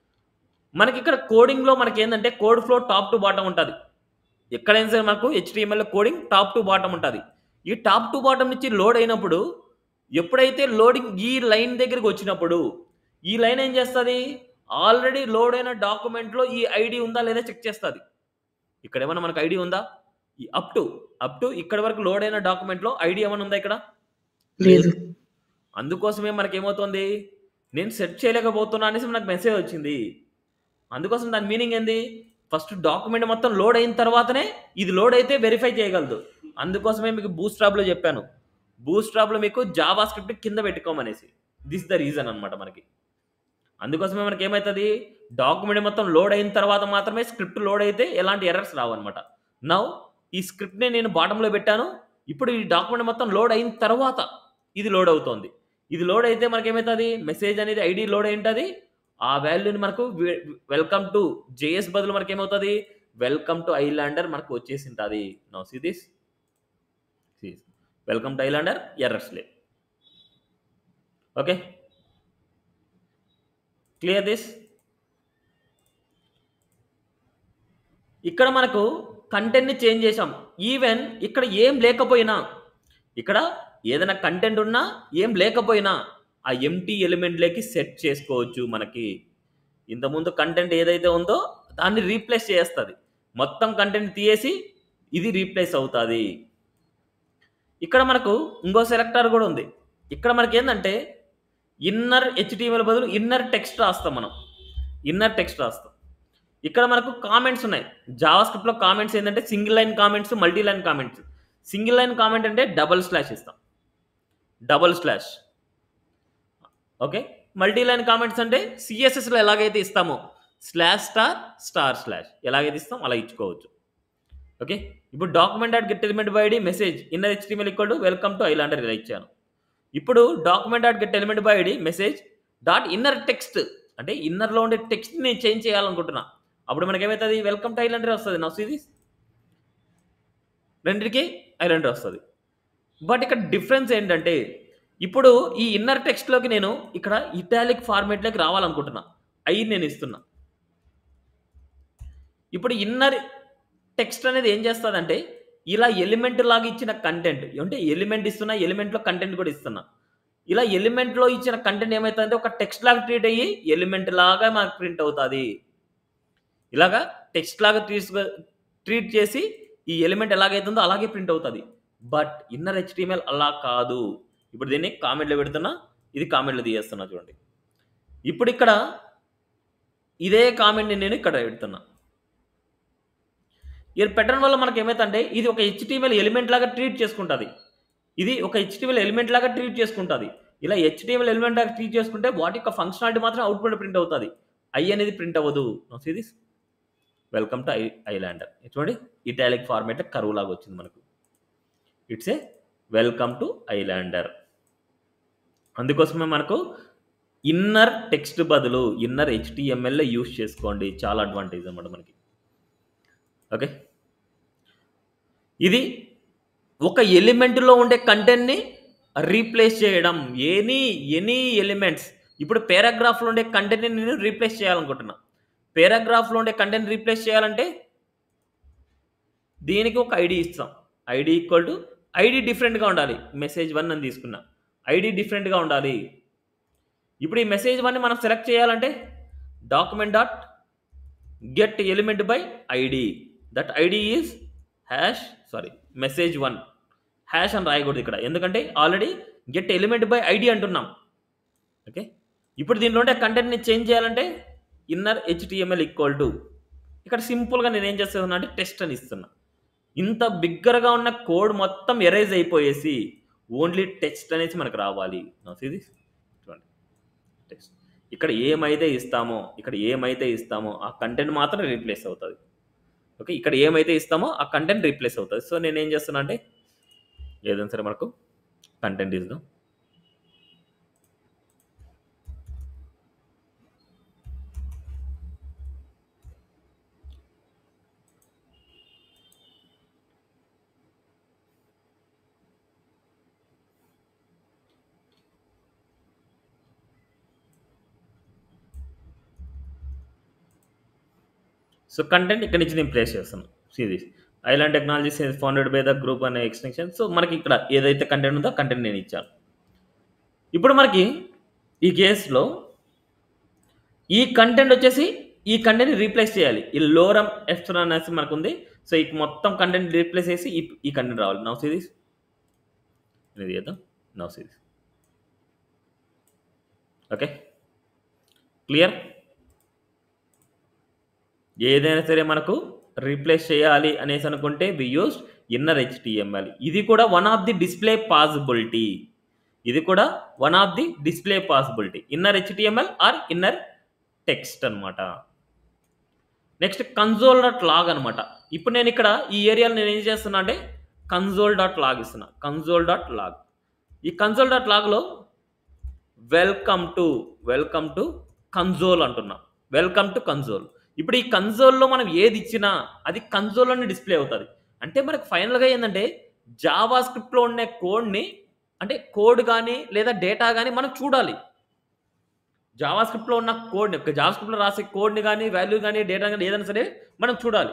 మనకిక్కడ కోడింగ్‌లో మనకేందంటే code flow top to bottom ఉంటది. ఎక్కడైనా సరే మనకు హెచ్‌టీఎంఎల్‌లో కోడింగ్ టాప్ టు బాటమ్ ఉంటది. ఈ టాప్ టు బాటమ్ నుంచి లోడ్ అయినప్పుడు ఎప్పుడైతే లోడింగ్ ఈ లైన్ దగ్గరికి వచ్చినప్పుడు ఈ లైన్ ఏం చేస్తది? ఆల్రెడీ లోడ్ అయిన డాక్యుమెంట్‌లో ఈ ఐడీ ఉందా లేదా చెక్ చేస్తది. ఇక్కడ ఏమన్నా మనకు ఐడీ ఉందా? ఈ అప్ టు అప్ టు ఇక్కడి వరకు లోడ్ అయిన డాక్యుమెంట్‌లో ఐడీ ఏమన్నా ఉందా ఇక్కడ? లేదు. అందుకోసమే మనకేమవుతుంది? నేను సెట్ చేయలేకపోతున్నా అనేసి మనకు మెసేజ్ వచ్చింది. అందుకోసం దాని మీనింగ్ ఏంది? ఫస్ట్ డాక్యుమెంట్ మొత్తం లోడ్ అయిన తర్వాతనే ఇది లోడ్ అయితే వెరిఫై చేయగలదు. అందుకోసమే మీకు బూట్‌స్ట్రాప్‌లో చెప్పాను. బూట్‌స్ట్రాప్‌లో మీకు జావా స్క్రిప్ట్ కింద పెట్టుకోమనేసి. దిస్ ద రీజన్ అన్నమాట మనకి. అందుకోసమే మనకేమైతది? డాక్యుమెంట్ మొత్తం లోడ్ అయిన తర్వాత మాత్రమే స్క్రిప్ట్ లోడ్ అయితే ఎలాంటి ఎర్రర్స్ రావన్నమాట. నౌ ఈ స్క్రిప్ట్‌ని నేను బాటమ్‌లో పెట్టాను. ఇప్పుడు ఈ డాక్యుమెంట్ మొత్తం లోడ్ అయిన తర్వాత ఇది లోడ్ అవుతోంది. ఇది లోడ్ అయితే మనకేమైతది? మెసేజ్ అనేది ఐడీ లోడ్ అయి ఉంటది. ఆ వాల్యూని మనకు వె వెల్కమ్ టు జేఎస్ బదులు మనకేమవుతది? వెల్కమ్ టు ఐలాండర్ మనకు వచ్చేసింటది. Now see this. See welcome to islander errors లేవు. ఓకే. Clear this? ఇక్కడ మనకు కంటెంట్‌ని చేంజ్ చేశాం. ఈవెన్ ఇక్కడ ఏం లేకపోయినా, ఇక్కడ ఏదైనా కంటెంట్ ఉన్నా, ఏం లేకపోయినా ఆ ఎంప్టీ ఎలిమెంట్‌లోకి సెట్ చేసుకోవచ్చు మనకి. ఇంతకుముందు కంటెంట్ ఏదైతే ఉందో దాన్ని రీప్లేస్ చేస్తది. మొత్తం కంటెంట్ తీయేసి ఇది రీప్లేస్ అవుతాది. ఇక్కడ మనకు ఇంకో సెలెక్టర్ కూడా ఉంది. ఇక్కడ మనకేందంటే ఇన్నర్ హెచ్‌టీఎంఎల్ బదులు ఇన్నర్ టెక్స్ట్ రాస్తాం మనం. ఇన్నర్ టెక్స్ట్ రాస్తాం. ఇక్కడ మనకు కామెంట్స్ ఉన్నాయి. జావాస్క్రిప్ట్‌లో కామెంట్స్ ఏందంటే single line comments, multi line comments. Single line comment అంటే డబుల్ స్లాష్ ఇస్తాం. Double slash. Okay. Multi line comments అంటే సీఎస్ఎస్‌లో ఎలాగైతే ఇస్తామో స్లాష్ స్టార్, స్టార్ స్లాష్ ఎలాగైతే ఇస్తాం అలా ఇచ్చుకోవచ్చు. ఓకే. ఇప్పుడు document dot get element by ID message inner HTML equal to welcome to islander ఇలా ఇచ్చాను. ఇప్పుడు document dot get element by ID message dot inner text అంటే ఇన్నర్‌లో ఉండే టెక్స్ట్‌ని నేను చేంజ్ చేయాలనుకుంటున్నా. అప్పుడు మనకేమైతది వెల్కమ్ టు ఐలాండర్ వస్తది. Now see this. రెండిటికి ఐలాండర్ వస్తది. బట్ ఇక్కడ డిఫరెన్స్ ఏంటంటే ఇప్పుడు ఈ ఇన్నర్ టెక్స్ట్‌లోకి నేను ఇక్కడ ఇటాలిక్ ఫార్మాట్‌లోకి రావాలనుకుంటున్నా. ఐ నేను ఇస్తున్నా. ఇప్పుడు ఇన్నర్ టెక్స్ట్ అనేది ఏం చేస్తదంటే ఇలా ఎలిమెంట్ లాగా ఇచ్చిన కంటెంట్ అంటే ఎలిమెంట్ ఇస్తున్నా, ఎలిమెంట్‌లో కంటెంట్ కూడా ఇస్తున్నా. ఇలా ఎలిమెంట్‌లో ఇచ్చిన కంటెంట్ ఏమైతదంటే ఒక టెక్స్ట్ లాగా ట్రీట్ అయ్యి ఎలిమెంట్ లాగా మనకు ప్రింట్ అవుతాది. ఇలాగా టెక్స్ట్ లాగా తీసుక ట్రీట్ చేసి ఈ ఎలిమెంట్ ఎలాగైతుందో అలాగే ప్రింట్ అవుతది. బట్ ఇన్నర్ హెచ్‌టీఎంఎల్ అలా కాదు. ఇప్పుడు దీన్ని కామెంట్‌లో పెడుతున్నా. ఇది కామెంట్‌లో తీయేస్తున్నా చూడండి. ఇప్పుడు ఇక్కడ ఇదే కామెంట్‌ని నేను ఇక్కడ పెడుతున్నా. ఇది పెట్టడం వల్ల మనకేమైతంటే ఇది ఒక హెచ్‌టీఎంఎల్ ఎలిమెంట్ లాగా ట్రీట్ చేసుకుంటది. ఇది ఒక హెచ్‌టీఎంఎల్ ఎలిమెంట్ లాగా ట్రీట్ చేసుకుంటది. ఇలా హెచ్‌టీఎంఎల్ ఎలిమెంట్ లాగా ట్రీట్ చేసుకుంటే వాటి యొక్క ఫంక్షనాలిటీ మాత్రం అవుట్‌పుట్ ప్రింట్ అవుతది. ఐ అనేది ప్రింట్ అవ్వదు. Now see this. Welcome to I islander. చూడండి ఇటాలిక్ ఫార్మాట్ కర్వ్ లాగా వచ్చింది మనకు. It's a welcome to islander. అందుకోసమే మనకు ఇన్నర్ టెక్స్ట్ బదులు ఇన్నర్ హెచ్‌టీఎంఎల్ యూజ్ చేసుకోండి. చాలా అడ్వాంటేజ్ అన్నమాట మనకి. ఓకే. ఇది ఒక ఎలిమెంట్‌లో ఉండే కంటెంట్‌ని రీప్లేస్ చేయడం. ఎనీ ఎనీ ఎలిమెంట్స్ ఇప్పుడు పారాగ్రాఫ్‌లో ఉండే కంటెంట్‌ని నేను రీప్లేస్ చేయాలనుకుంటున్నా. పారాగ్రాఫ్‌లో ఉండే కంటెంట్ రీప్లేస్ చేయాలంటే దీనికి ఒక ఐడీ ఇస్తాం. ఐడీ ఈక్వల్ టు ఐడీ డిఫరెంట్‌గా ఉండాలి. మెసేజ్ 1 అని తీసుకున్నా. ఐడీ డిఫరెంట్‌గా ఉండాలి. ఇప్పుడు ఈ మెసేజ్ 1ని మనం సెలెక్ట్ చేయాలంటే document dot get element by ID. That ID is hash sorry message 1 hash అని రాయకూడదు ఇక్కడ. ఎందుకంటే already get element by ID అంటున్నాం. ఓకే. ఇప్పుడు దీనిలో ఉండే కంటెంట్‌ని చేంజ్ చేయాలంటే ఇన్నర్ హెచ్‌టీఎంఎల్ ఈక్వల్ టు ఇక్కడ సింపుల్‌గా నేనేం చేస్తున్నా అంటే టెస్ట్ అని ఇస్తున్నా. ఇంత బిగ్గరగా ఉన్న కోడ్ మొత్తం ఎరేజ్ అయిపోయేసి ఓన్లీ టెక్స్ట్ అనేసి మనకు రావాలి. Now see this. చూడండి. టెక్స్ట్. ఇక్కడ ఏమైతే ఇస్తామో ఇక్కడ ఏమైతే ఇస్తామో ఆ కంటెంట్ మాత్రం రీప్లేస్ అవుతది. ఓకే. ఇక్కడ ఏమైతే ఇస్తామో ఆ కంటెంట్ రీప్లేస్ అవుతది. సో నేనేం చేస్తున్నా అంటే ఏదైనా సరే మనకు కంటెంట్ ఇద్దాం. సో కంటెంట్ ఇక్కడి నుంచి నేను ప్లేస్ చేస్తాను. See this. Island technologies is founded by the group అనే ఎక్స్‌టెన్షన్. సో మనకి ఇక్కడ ఏదైతే కంటెంట్ ఉందో కంటెంట్ నేను ఇచ్చాను. ఇప్పుడు మనకి ఈ కేస్‌లో ఈ కంటెంట్ వచ్చేసి ఈ కంటెంట్‌ని రీప్లేస్ చేయాలి. ఈ లోరమ్ ఎప్సిలాన్ అనేసి మనకుంది. సో ఈ మొత్తం కంటెంట్ రీప్లేస్ చేసి ఈ ఈ కంటెంట్ రావాలి. Now see this. ఇది చేద్దాం. Now see this. Okay. Clear? ఏదైనా సరే మనకు రీప్లేస్ చేయాలి అనేసి అనుకుంటే వి యూజ్డ్ ఇన్నర్ హెచ్‌టీఎంఎల్. ఇది కూడా one of the display possibility. ఇది కూడా one of the display possibility. Inner HTML or inner text అన్నమాట. నెక్స్ట్ కన్సోల్ డాట్ లాగ్ అన్నమాట. ఇప్పుడు నేను ఇక్కడ ఈ ఏరియాలో నేను ఏం చేస్తున్నా అంటే కన్సోల్ డాట్ లాగ్ ఇస్తున్నా. Console dot log. ఈ కన్సోల్ డాట్ లాగ్‌లో welcome to welcome to console అంటున్నా. Welcome to console. ఇప్పుడు ఈ కన్సోల్‌లో మనం ఏది ఇచ్చినా అది కన్సోల్‌లోనే డిస్‌ప్లే అవుతది. అంటే మనకు ఫైనల్‌గా ఏందంటే జావా స్క్రిప్ట్‌లో ఉండే కోడ్‌ని అంటే కోడ్ గాని లేదా డేటా గాని మనం చూడాలి. జావా స్క్రిప్ట్‌లో ఉన్న కోడ్‌ని జావా స్క్రిప్ట్‌లో రాసే కోడ్‌ని గాని, వాల్యూ గాని, డేటా గాని ఏదైనా సరే మనం చూడాలి.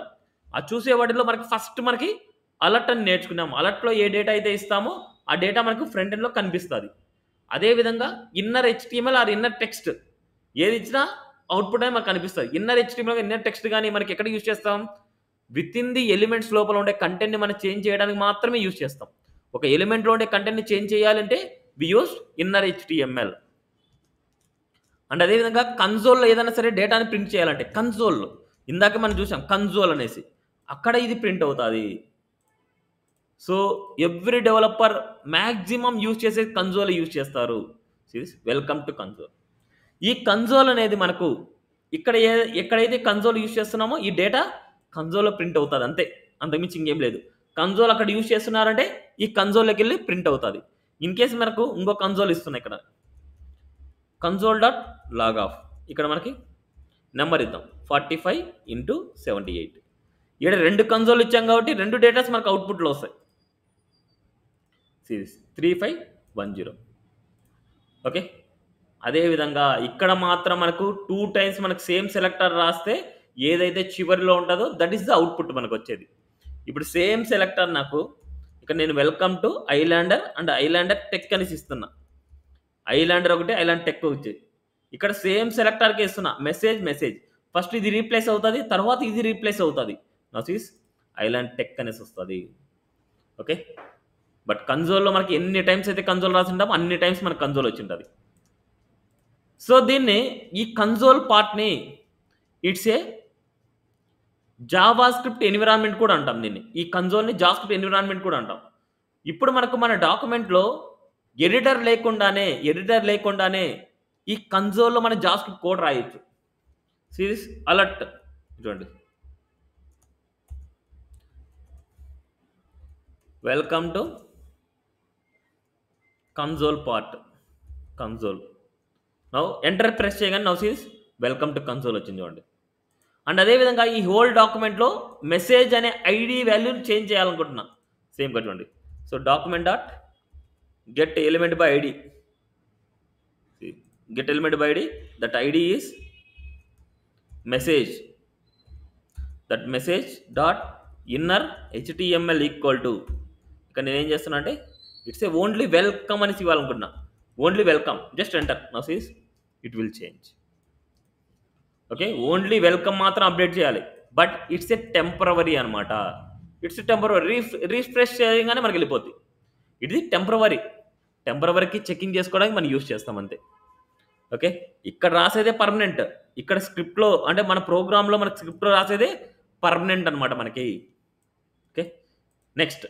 ఆ చూసే వాటిలో మనకి ఫస్ట్ మనకి అలర్ట్ అని నేర్చుకున్నాము అలర్ట్లో ఏ డేటా అయితే ఇస్తామో ఆ డేటా మనకు ఫ్రంట్ ఎండ్లో కనిపిస్తుంది అదేవిధంగా inner HTML or inner text ఏది ఇచ్చినా అవుట్పుట్ అనేది మనకు కనిపిస్తుంది ఇన్నర్ హెచ్టిఎంఎల్ ఇన్నర్ టెక్స్ట్ కానీ మనకి ఎక్కడ యూజ్ చేస్తాం విత్ ఇన్ ది ఎలిమెంట్స్ లోపల ఉండే కంటెంట్ని మనం చేంజ్ చేయడానికి మాత్రమే యూజ్ చేస్తాం ఒక ఎలిమెంట్లో ఉండే కంటెంట్ని చేంజ్ చేయాలంటే we use inner HTML and అదేవిధంగా కన్సోల్లో ఏదైనా సరే డేటాని ప్రింట్ చేయాలంటే కన్సోల్లో ఇందాక మనం చూసాం కన్సోల్ అనేసి అక్కడ ఇది ప్రింట్ అవుతుంది so every developer maximum use చేసే కన్సోల్ యూజ్ చేస్తారు వెల్కమ్ టు కన్సోల్ ఈ కన్సోల్ అనేది మనకు ఇక్కడ ఏ ఎక్కడైతే కన్సోల్ యూజ్ చేస్తున్నామో ఈ డేటా కన్సోల్లో ప్రింట్ అవుతుంది అంతే అంతకుమించి ఇంకేం లేదు కన్సోల్ అక్కడ యూజ్ చేస్తున్నారంటే ఈ కన్సోల్లోకి వెళ్ళి ప్రింట్ అవుతుంది ఇన్ కేసు మనకు ఇంకో కన్సోల్ ఇస్తున్నాయి ఇక్కడ కన్సోల్ డాట్ లాగ్ ఆఫ్ ఇక్కడ మనకి నెంబర్ ఇద్దాం forty five into seventy eight ఇక్కడ రెండు కన్సోల్ ఇచ్చాం కాబట్టి రెండు డేటాస్ మనకు అవుట్పుట్లో వస్తాయి series three five one zero okay అదేవిధంగా ఇక్కడ మాత్రం మనకు టూ టైమ్స్ మనకు సేమ్ సెలెక్టర్ రాస్తే ఏదైతే చివరిలో ఉంటుందో దట్ ఈస్ ద అవుట్పుట్ మనకు వచ్చేది ఇప్పుడు సేమ్ సెలెక్టర్ నాకు ఇక్కడ నేను welcome to islander and islander tech అనేసి ఇస్తున్నా ఐలాండర్ ఒకటి ఐలాండ్ టెక్ ఒకటి ఇక్కడ సేమ్ సెలెక్టర్కి ఇస్తున్నా మెసేజ్ మెసేజ్ ఫస్ట్ ఇది రీప్లేస్ అవుతుంది తర్వాత ఇది రీప్లేస్ అవుతుంది నసీస్ ఐలాండ్ టెక్ అనేసి వస్తుంది ఓకే బట్ కన్సోల్లో మనకి ఎన్ని టైమ్స్ అయితే కన్సోల్ రాసి ఉంటామో అన్ని టైమ్స్ మనకు కన్సోల్ వచ్చి ఉంటుంది సో దీన్ని ఈ కన్సోల్ పార్ట్ని it's a JavaScript environment కూడా అంటాం దీన్ని ఈ కన్సోల్ని జావా స్క్రిప్ట్ ఎన్విరాన్మెంట్ కూడా అంటాం ఇప్పుడు మనకు మన డాక్యుమెంట్లో ఎడిటర్ లేకుండానే ఎడిటర్ లేకుండానే ఈ కన్సోల్లో మన జావా స్క్రిప్ట్ కోడ్ రాయొచ్చు సిరీస్ అలర్ట్ చూడండి welcome to console part console now enter press చేయగానే now sees welcome to console వచ్చింది చూడండి అండ్ అదేవిధంగా ఈ హోల్ డాక్యుమెంట్లో మెసేజ్ అనే ఐడి వాల్యూని చేంజ్ చేయాలనుకుంటున్నా సేమ్ చూడండి so document dot get element by ID get element by ID that ID is message that message dot inner HTML equal to ఇక్కడ నేను ఏం చేస్తున్నా అంటే ఇట్స్ ఏ ఓన్లీ వెల్కమ్ అనేసి ఇవ్వాలనుకుంటున్నా only welcome just enter now sees it will change okay only welcome మాత్రం update చేయాలి but it's a temporary అనమాట ఇట్స్ టెంపరవరీ రీఫ్ రీఫ్రెష్ చేయగానే మనకి వెళ్ళిపోద్ది ఇది టెంపరవరీ టెంపరవరీకి చెకింగ్ చేసుకోవడానికి మనం యూస్ చేస్తాం అంతే ఓకే ఇక్కడ రాసేదే పర్మనెంట్ ఇక్కడ స్క్రిప్ట్లో అంటే మన ప్రోగ్రాంలో మన స్క్రిప్ట్లో రాసేదే పర్మనెంట్ అనమాట మనకి ఓకే నెక్స్ట్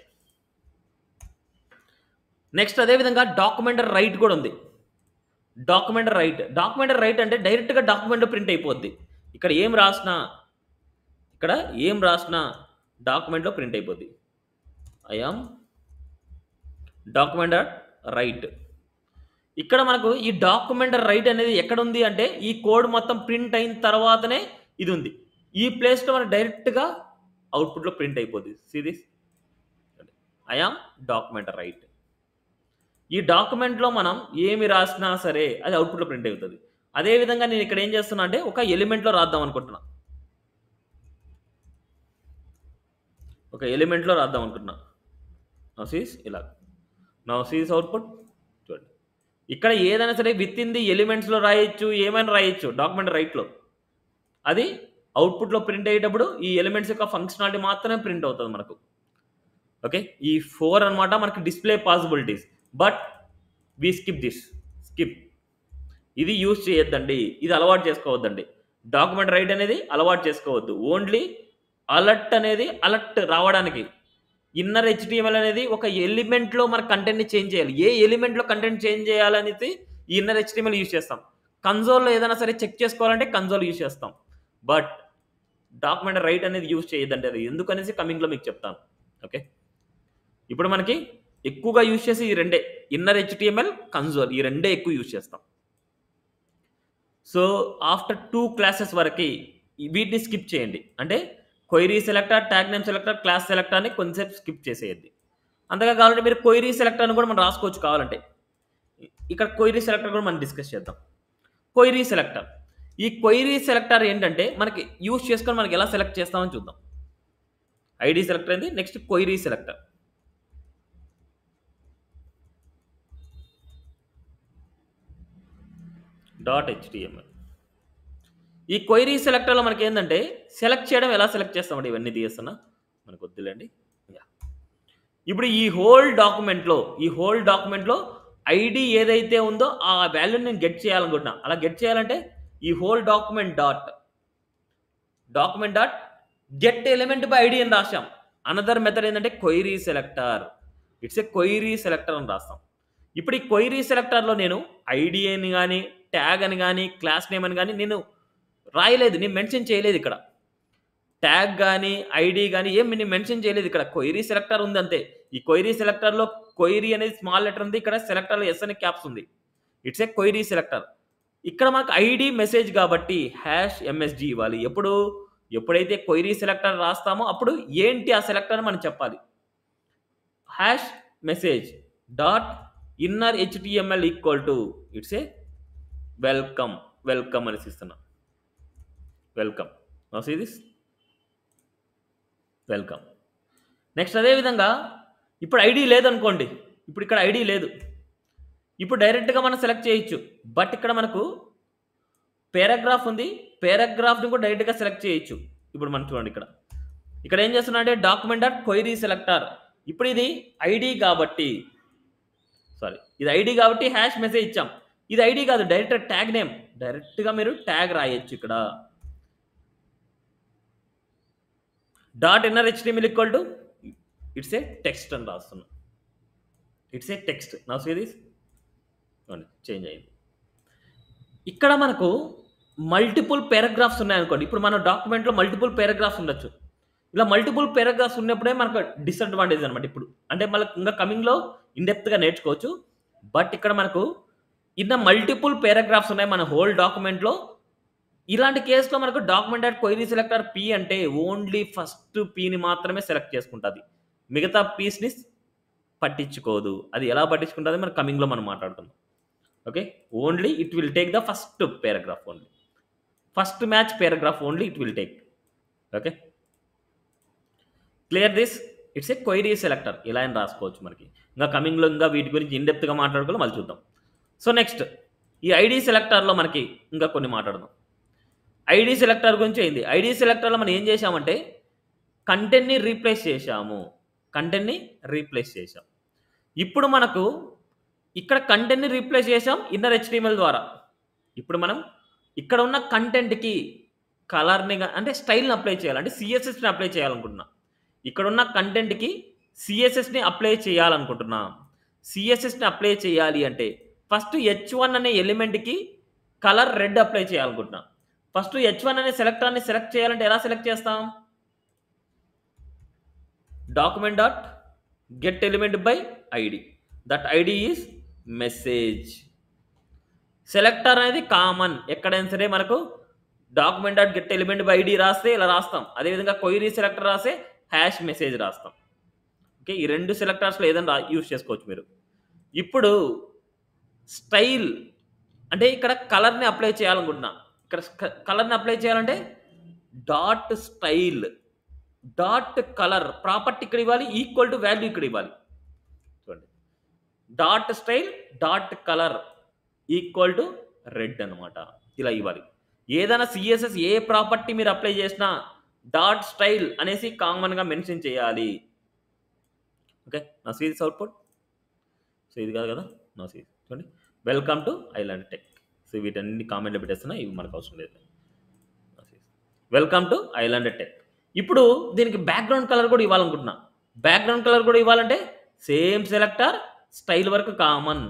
నెక్స్ట్ అదేవిధంగా డాక్యుమెంటర్ రైట్ కూడా ఉంది డాక్యుమెంటర్ రైట్ డాక్యుమెంటర్ రైట్ అంటే డైరెక్ట్గా డాక్యుమెంట్ ప్రింట్ అయిపోద్ది ఇక్కడ ఏం రాసినా ఇక్కడ ఏం రాసినా డాక్యుమెంట్లో ప్రింట్ అయిపోద్ది ఐఆమ్ డాక్యుమెంటర్ రైట్ ఇక్కడ మనకు ఈ డాక్యుమెంటర్ రైట్ అనేది ఎక్కడ ఉంది అంటే ఈ కోడ్ మొత్తం ప్రింట్ అయిన తర్వాతనే ఇది ఉంది ఈ ప్లేస్లో మనకు డైరెక్ట్గా అవుట్పుట్లో ప్రింట్ అయిపోద్ది సిరీస్ ఐఆమ్ డాక్యుమెంటర్ రైట్ ఈ డాక్యుమెంట్లో మనం ఏమి రాసినా సరే అది అవుట్పుట్లో ప్రింట్ అవుతుంది అదేవిధంగా నేను ఇక్కడ ఏం చేస్తున్నా అంటే ఒక ఎలిమెంట్లో రాద్దాం అనుకుంటున్నా ఒక ఎలిమెంట్లో రాద్దాం అనుకుంటున్నా నౌసీస్ ఇలా నౌసీస్ అవుట్పుట్ చూడండి ఇక్కడ ఏదైనా సరే విత్ ఇన్ ది ఎలిమెంట్స్లో రాయొచ్చు ఏమైనా రాయొచ్చు డాక్యుమెంట్ రైట్లో అది అవుట్పుట్లో ప్రింట్ అయ్యేటప్పుడు ఈ ఎలిమెంట్స్ యొక్క ఫంక్షనాలిటీ మాత్రమే ప్రింట్ అవుతుంది మనకు ఓకే ఈ ఫోర్ అనమాట మనకి display possibilities but we skip this skip ఇది యూజ్ చేయొద్దండి ఇది అలవాటు చేసుకోవద్దండి డాక్యుమెంట్ రైట్ అనేది అలవాటు చేసుకోవద్దు ఓన్లీ అలర్ట్ అనేది అలర్ట్ రావడానికి ఇన్నర్ హెచ్డిఎంఎల్ అనేది ఒక ఎలిమెంట్లో మన కంటెంట్ని చేంజ్ చేయాలి ఏ ఎలిమెంట్లో కంటెంట్ చేంజ్ చేయాలనేది ఈ ఇన్నర్ హెచ్డిఎంఎల్ యూజ్ చేస్తాం కన్సోల్లో ఏదైనా సరే చెక్ చేసుకోవాలంటే కన్సోల్ యూజ్ చేస్తాం బట్ డాక్యుమెంట్ రైట్ అనేది యూజ్ చేయొద్దండి అది ఎందుకనేసి కమింగ్లో మీకు చెప్తాను ఓకే ఇప్పుడు మనకి ఎక్కువగా యూజ్ చేసి ఈ రెండే ఇన్నర్ హెచ్టిఎంఎల్ కన్సోల్ ఈ రెండే ఎక్కువ యూజ్ చేస్తాం సో ఆఫ్టర్ టూ క్లాసెస్ వరకు వీటిని స్కిప్ చేయండి అంటే query selector tag name selector class selector అని కొంచెంసేపు స్కిప్ చేసేయద్ది అంతగా కావాలంటే మీరు క్వైరీ సెలెక్టర్ అని కూడా మనం రాసుకోవచ్చు కావాలంటే ఇక్కడ క్వైరీ సెలెక్టర్ కూడా మనం డిస్కస్ చేద్దాం క్వైరీ సెలెక్టర్ ఈ క్వైరీ సెలెక్టర్ ఏంటంటే మనకి యూజ్ చేసుకొని మనకి ఎలా సెలెక్ట్ చేస్తామని చూద్దాం ఐడి సెలెక్టర్ అయింది next query selector dot HTML ఈ క్వైరీ సెలెక్టర్లో మనకి ఏంటంటే సెలెక్ట్ చేయడం ఎలా సెలెక్ట్ చేస్తామండి ఇవన్నీ తీస్తున్నా మనకు వద్దులేండి యా. ఇప్పుడు ఈ హోల్ డాక్యుమెంట్లో ఈ హోల్ డాక్యుమెంట్లో ఐడి ఏదైతే ఉందో ఆ వాల్యూని నేను గెట్ చేయాలనుకుంటున్నా అలా గెట్ చేయాలంటే ఈ whole document dot document dot get element by ID అని రాసాం అనదర్ మెథడ్ ఏంటంటే query selector it's a query selector అని రాస్తాం ఇప్పుడు ఈ క్వైరీ సెలెక్టర్లో నేను ఐడి అని కానీ ట్యాగ్ అని కానీ క్లాస్ నేమ్ అని కానీ నేను రాయలేదు నేను మెన్షన్ చేయలేదు ఇక్కడ ట్యాగ్ కానీ ఐడి కానీ ఏం నేను మెన్షన్ చేయలేదు ఇక్కడ క్వైరీ సెలెక్టర్ ఉంది అంతే ఈ క్వైరీ సెలెక్టర్లో క్వైరీ అనేది స్మాల్ లెటర్ ఉంది ఇక్కడ సెలెక్టర్లో ఎస్ అనే క్యాప్స్ ఉంది ఇట్స్ ఏ క్వైరీ సెలెక్టర్ ఇక్కడ మనకు ఐడి మెసేజ్ కాబట్టి హ్యాష్ ఎంఎస్జి ఇవ్వాలి ఎప్పుడు ఎప్పుడైతే క్వైరీ సెలెక్టర్ రాస్తామో అప్పుడు ఏంటి ఆ సెలెక్టర్ మనం చెప్పాలి hash message dot inner HTML equal to it's a welcome welcome అనేసి ఇస్తున్నా welcome now see this welcome next అదేవిధంగా ఇప్పుడు ఐడి లేదనుకోండి ఇప్పుడు ఇక్కడ ఐడి లేదు ఇప్పుడు డైరెక్ట్గా మనం సెలెక్ట్ చేయొచ్చు బట్ ఇక్కడ మనకు పారాగ్రాఫ్ ఉంది పారాగ్రాఫ్ని కూడా డైరెక్ట్గా సెలెక్ట్ చేయొచ్చు ఇప్పుడు మనం చూడండి ఇక్కడ ఇక్కడ ఏం చేస్తున్నా అంటే డాక్యుమెంట్ డాట్ క్వైరీ సెలెక్టర్ ఇప్పుడు ఇది ఐడి కాబట్టి సారీ ఇది ఐడి కాబట్టి హ్యాష్ మెసేజ్ ఇచ్చాం ఇది ఐడి కాదు డైరెక్ట్ ట్యాగ్ నేమ్ డైరెక్ట్గా మీరు ట్యాగ్ రాయొచ్చు ఇక్కడ dot inner HTML equal to it's a text అని రాస్తున్నా ఇట్స్ ఏ టెక్స్ట్ నా సీ దిస్ చేంజ్ అయింది ఇక్కడ మనకు మల్టిపుల్ పారాగ్రాఫ్స్ ఉన్నాయనుకోండి ఇప్పుడు మన డాక్యుమెంట్లో మల్టిపుల్ పారాగ్రాఫ్స్ ఉండొచ్చు ఇలా మల్టిపుల్ పారాగ్రాఫ్స్ ఉన్నప్పుడే మనకు డిసడ్వాంటేజ్ అనమాట ఇప్పుడు అంటే మనకు ఇంకా కమింగ్లో ఇన్డెప్త్గా నేర్చుకోవచ్చు బట్ ఇక్కడ మనకు ఇన్న మల్టిపుల్ పారాగ్రాఫ్స్ ఉన్నాయి మన హోల్ డాక్యుమెంట్లో ఇలాంటి కేసులో మనకు document dot query selector P అంటే ఓన్లీ ఫస్ట్ పీని మాత్రమే సెలెక్ట్ చేసుకుంటుంది మిగతా పీస్ని పట్టించుకోదు అది ఎలా పట్టించుకుంటుంది మన కమింగ్లో మనం మాట్లాడుకుందాం okay only it will take the first paragraph only first match paragraph only it will take okay clear this it's a query selector ఇలా అని రాసుకోవచ్చు మనకి ఇంకా కమింగ్లో ఇంకా వీటి గురించి ఇన్డెప్త్గా మాట్లాడుకోవాలి మళ్ళీ చూద్దాం సో నెక్స్ట్ ఈ ఐడి సెలెక్టర్లో మనకి ఇంకా కొన్ని మాట్లాడదాం ఐడి సెలెక్టర్ గురించి అయింది ఐడి సెలెక్టర్లో మనం ఏం చేశామంటే కంటెంట్ని రీప్లేస్ చేశాము కంటెంట్ని రీప్లేస్ చేశాం ఇప్పుడు మనకు ఇక్కడ కంటెంట్ని రీప్లేస్ చేసాం ఇన్నర్ హెచ్డిఎంఎల్ ద్వారా ఇప్పుడు మనం ఇక్కడ ఉన్న కంటెంట్కి కలర్ని గా- అంటే స్టైల్ని అప్లై చేయాలి అంటే సిఎస్ఎస్ని అప్లై చేయాలనుకుంటున్నా ఇక్కడ ఉన్న కంటెంట్కి సిఎస్ఎస్ని అప్లై చేయాలనుకుంటున్నా సిఎస్ఎస్ని అప్లై చేయాలి అంటే ఫస్ట్ హెచ్ వన్ అనే ఎలిమెంట్కి కలర్ రెడ్ అప్లై చేయాలనుకుంటున్నా ఫస్ట్ హెచ్ వన్ అనే సెలెక్టర్ని సెలెక్ట్ చేయాలంటే ఎలా సెలెక్ట్ చేస్తాం document dot get element by ID that ID is message selector అనేది కామన్ ఎక్కడైనా సరే మనకు document dot get element by ID రాస్తే ఇలా రాస్తాం అదేవిధంగా క్వైరీ సెలెక్టర్ రాస్తే హ్యాష్ మెసేజ్ రాస్తాం ఓకే ఈ రెండు సెలెక్టర్స్లో ఏదైనా యూస్ చేసుకోవచ్చు మీరు ఇప్పుడు స్టైల్ అంటే ఇక్కడ కలర్ని అప్లై చేయాలనుకుంటున్నా ఇక్కడ కలర్ని అప్లై చేయాలంటే dot style dot colour property ఇక్కడ ఇవ్వాలి ఈక్వల్ టు వాల్యూ ఇక్కడ ఇవ్వాలి చూడండి dot style dot colour equal to red అనమాట ఇలా ఇవ్వాలి ఏదైనా సిఎస్ఎస్ ఏ ప్రాపర్టీ మీరు అప్లై చేసినా డాట్ స్టైల్ అనేసి కామన్గా మెన్షన్ చేయాలి ఓకే నా సీరీస్ అవుట్పుట్ సో ఇది కాదు కదా నా సీరీస్ చూడండి welcome to island tech so వీటన్ని కామెంట్లో పెట్టేస్తున్నా ఇవి మనకు అవసరం లేదు వెల్కమ్ టు ఐలాండ్ టెక్ ఇప్పుడు దీనికి బ్యాక్గ్రౌండ్ కలర్ కూడా ఇవ్వాలనుకుంటున్నా బ్యాక్గ్రౌండ్ కలర్ కూడా ఇవ్వాలంటే సేమ్ సెలెక్టర్ స్టైల్ వరకు కామన్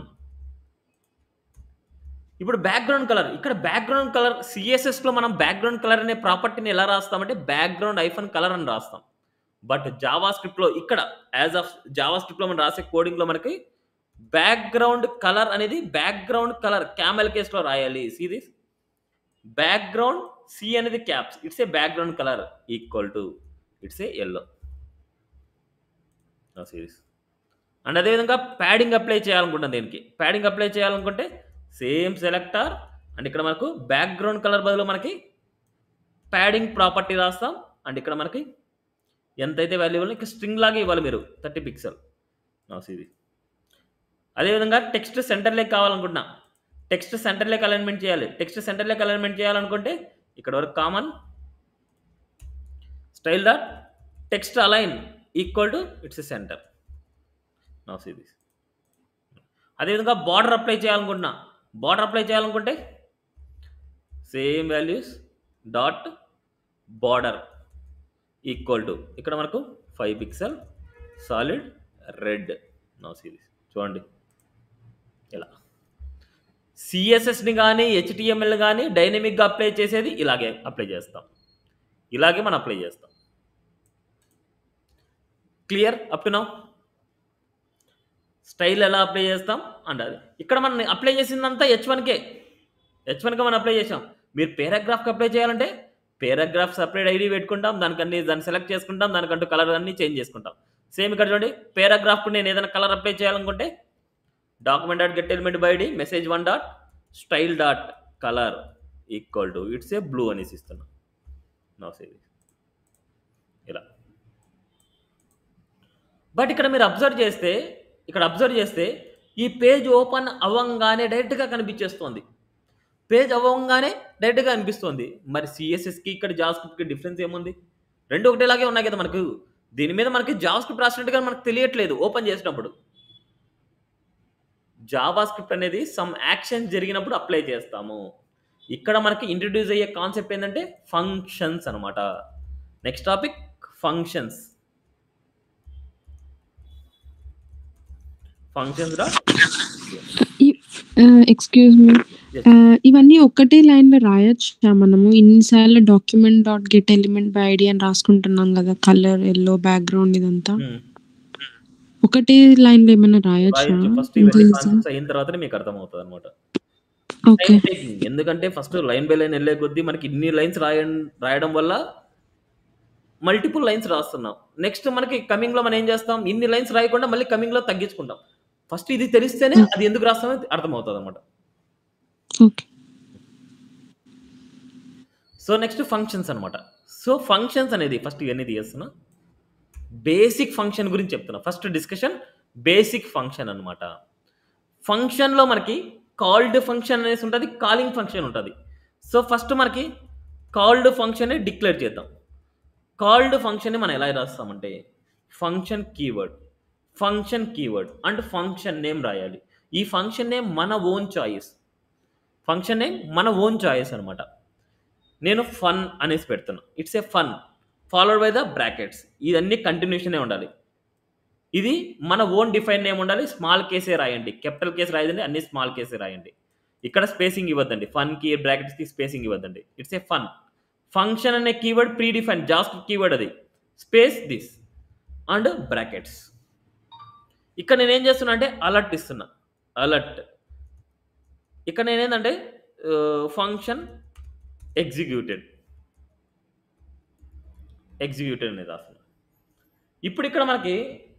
ఇప్పుడు బ్యాక్గ్రౌండ్ కలర్ ఇక్కడ బ్యాక్గ్రౌండ్ కలర్ సిఎస్ఎస్లో మనం బ్యాక్గ్రౌండ్ కలర్ అనే ప్రాపర్టీని ఎలా రాస్తామంటే బ్యాక్గ్రౌండ్ ఐఫన్ కలర్ అని రాస్తాం బట్ జావా స్క్రిప్ట్లో ఇక్కడ యాజ్ ఆఫ్ జావా స్క్రిప్ట్లో మనం రాసే కోడింగ్లో మనకి బ్యాక్గ్రౌండ్ కలర్ అనేది బ్యాక్గ్రౌండ్ కలర్ క్యామెల్ కేస్లో రాయాలి సి దిస్ బ్యాక్గ్రౌండ్ సి అనేది caps it's a background colour equal to it's a yellow series and అదేవిధంగా ప్యాడింగ్ అప్లై చేయాలనుకుంటాం దీనికి ప్యాడింగ్ అప్లై చేయాలనుకుంటే సేమ్ సెలెక్టర్ అండ్ ఇక్కడ మనకు బ్యాక్గ్రౌండ్ కలర్ బదులు మనకి ప్యాడింగ్ ప్రాపర్టీ రాస్తాం అండ్ ఇక్కడ మనకి ఎంతైతే వాల్యూబుల్ ఇక స్ట్రింగ్ లాగా ఇవ్వాలి మీరు థర్టీ పిక్సెల్ నా ఇది అదేవిధంగా టెక్స్ట్ సెంటర్ లెక్ కావాలనుకుంటున్నా టెక్స్ట్ సెంటర్ లెక్ అలైన్మెంట్ చేయాలి టెక్స్ట్ సెంటర్ లెక్ అలైన్మెంట్ చేయాలనుకుంటే ఇక్కడ వరకు common style dot text align equal to it's centre నా ఇది అదేవిధంగా బార్డర్ అప్లై చేయాలనుకుంటున్నా బార్డర్ అప్లై చేయాలనుకుంటే same values dot border equal to ఇక్కడ మనకు ఫైవ్ పిక్సెల్ సాలిడ్ రెడ్ నా సిరీస్ చూడండి ఇలా సిఎస్ఎస్ని కానీ హెచ్టిఎంఎల్ కానీ డైనమిక్గా అప్లై చేసేది ఇలాగే అప్లై చేస్తాం ఇలాగే మనం అప్లై చేస్తాం clear up to now style ఎలా అప్లై చేస్తాం అండ్ అది ఇక్కడ మనం అప్లై చేసిందంతా హెచ్ వన్కే హెచ్ వన్కే మనం అప్లై చేసాం మీరు పేరాగ్రాఫ్కి అప్లై చేయాలంటే పేరాగ్రాఫ్ సపరేట్ ఐడి పెట్టుకుంటాం దానికన్నీ దాన్ని సెలెక్ట్ చేసుకుంటాం దానికంటూ కలర్ అన్నీ చేంజ్ చేసుకుంటాం సేమ్ ఇక్కడ చూడండి పేరాగ్రాఫ్కి నేను ఏదైనా కలర్ అప్లై చేయాలనుకుంటే document dot get element by ID message one dot style dot colour equal to it's a blue అనేసి ఇస్తున్నాం నా సేవ్ ఇలా బట్ ఇక్కడ మీరు అబ్జర్వ్ చేస్తే ఇక్కడ అబ్జర్వ్ చేస్తే ఈ పేజ్ ఓపెన్ అవ్వంగానే డైరెక్ట్గా కనిపించేస్తుంది పేజ్ అవ్వంగానే డైరెక్ట్గా అనిపిస్తుంది మరి సిఎస్ఎస్కి ఇక్కడ జావాస్క్రిప్ట్కి డిఫరెన్స్ ఏముంది రెండు ఒకటేలాగే ఉన్నాయి కదా మనకు దీని మీద మనకి జావాస్క్రిప్ట్ రాసినట్టుగా మనకు తెలియట్లేదు ఓపెన్ చేసినప్పుడు జావా స్క్రిప్ట్ అనేది సమ్ యాక్షన్స్ జరిగినప్పుడు అప్లై చేస్తాము ఇక్కడ మనకి ఇంట్రడ్యూస్ అయ్యే కాన్సెప్ట్ ఏంటంటే ఫంక్షన్స్ అనమాట నెక్స్ట్ టాపిక్ ఫంక్షన్స్ ఫంక్షన్స్ రా ఎక్స్క్యూజ్ మీ Yes. ఇవన్నీ ఒక్కటే లైన్ లో రాయొచ్చా మనము ఇన్నిసార్లు document dot get element by ID అని రాసుకుంటున్నాం కదా కలర్ ఎల్లో బ్యాక్గ్రౌండ్ ఇదంతా ఒకటే లైన్ లో ఏమైనా రాయొచ్చా రాయొచ్చు ఫస్ట్ ఇవన్నీ కాన్సెప్ట్స్ అయిన తర్వాతనే మీకు అర్థమవుతుంది అనమాట ఓకే ఎందుకంటే ఫస్ట్ లైన్ బై లైన్ వెళ్ళే కొద్దీ మనకి ఇన్ని లైన్స్ రాయ రాయడం వల్ల మల్టిపుల్ లైన్స్ రాస్తున్నాం నెక్స్ట్ మనకి కమింగ్ లో మనం ఏం చేస్తాం ఇన్ని లైన్స్ రాయకుండా మళ్ళీ కమింగ్ లో తగ్గించుకుంటాం ఫస్ట్ ఇది తెలిస్తేనే అది ఎందుకు రాస్తామో అర్థమవుతుంది అనమాట ఓకే సో నెక్స్ట్ ఫంక్షన్స్ అనమాట సో ఫంక్షన్స్ అనేది ఫస్ట్ ఇవన్నీ తీస్తున్నా బేసిక్ ఫంక్షన్ గురించి చెప్తున్నా ఫస్ట్ డిస్కషన్ బేసిక్ ఫంక్షన్ అనమాట ఫంక్షన్లో మనకి కాల్డ్ ఫంక్షన్ అనేసి ఉంటుంది కాలింగ్ ఫంక్షన్ ఉంటుంది సో ఫస్ట్ మనకి కాల్డ్ ఫంక్షన్ డిక్లేర్ చేద్దాం కాల్డ్ ఫంక్షన్ని మనం ఎలా రాస్తామంటే function keyword function keyword and function name రాయాలి ఈ ఫంక్షన్ నేమ్ మన ఓన్ చాయిస్ ఫంక్షన్ నేమ్ మన ఓన్ చాయిస్ అనమాట నేను ఫన్ అనేసి పెడుతున్నా it's a fun followed by the brackets ఇదన్నీ కంటిన్యూషనే ఉండాలి ఇది మన ఓన్ డిఫైన్ నేమ్ ఉండాలి స్మాల్ కేసే రాయండి క్యాపిటల్ కేస్ రాయదండి అన్ని స్మాల్ కేసే రాయండి ఇక్కడ స్పేసింగ్ ఇవ్వద్దండి ఫన్కి బ్రాకెట్స్కి స్పేసింగ్ ఇవ్వద్దండి ఇట్స్ ఏ ఫన్ ఫంక్షన్ అనే keyword predefine just keyword అది స్పేస్ దిస్ అండ్ బ్రాకెట్స్ ఇక్కడ నేను ఏం చేస్తున్నా అంటే అలర్ట్ ఇస్తున్నా అలర్ట్ ఇక్కడ నేనేంటంటే ఫంక్షన్ ఎగ్జిక్యూటెడ్ ఎగ్జిక్యూటెడ్ అనేది రాస్తున్నాం ఇప్పుడు ఇక్కడ మనకి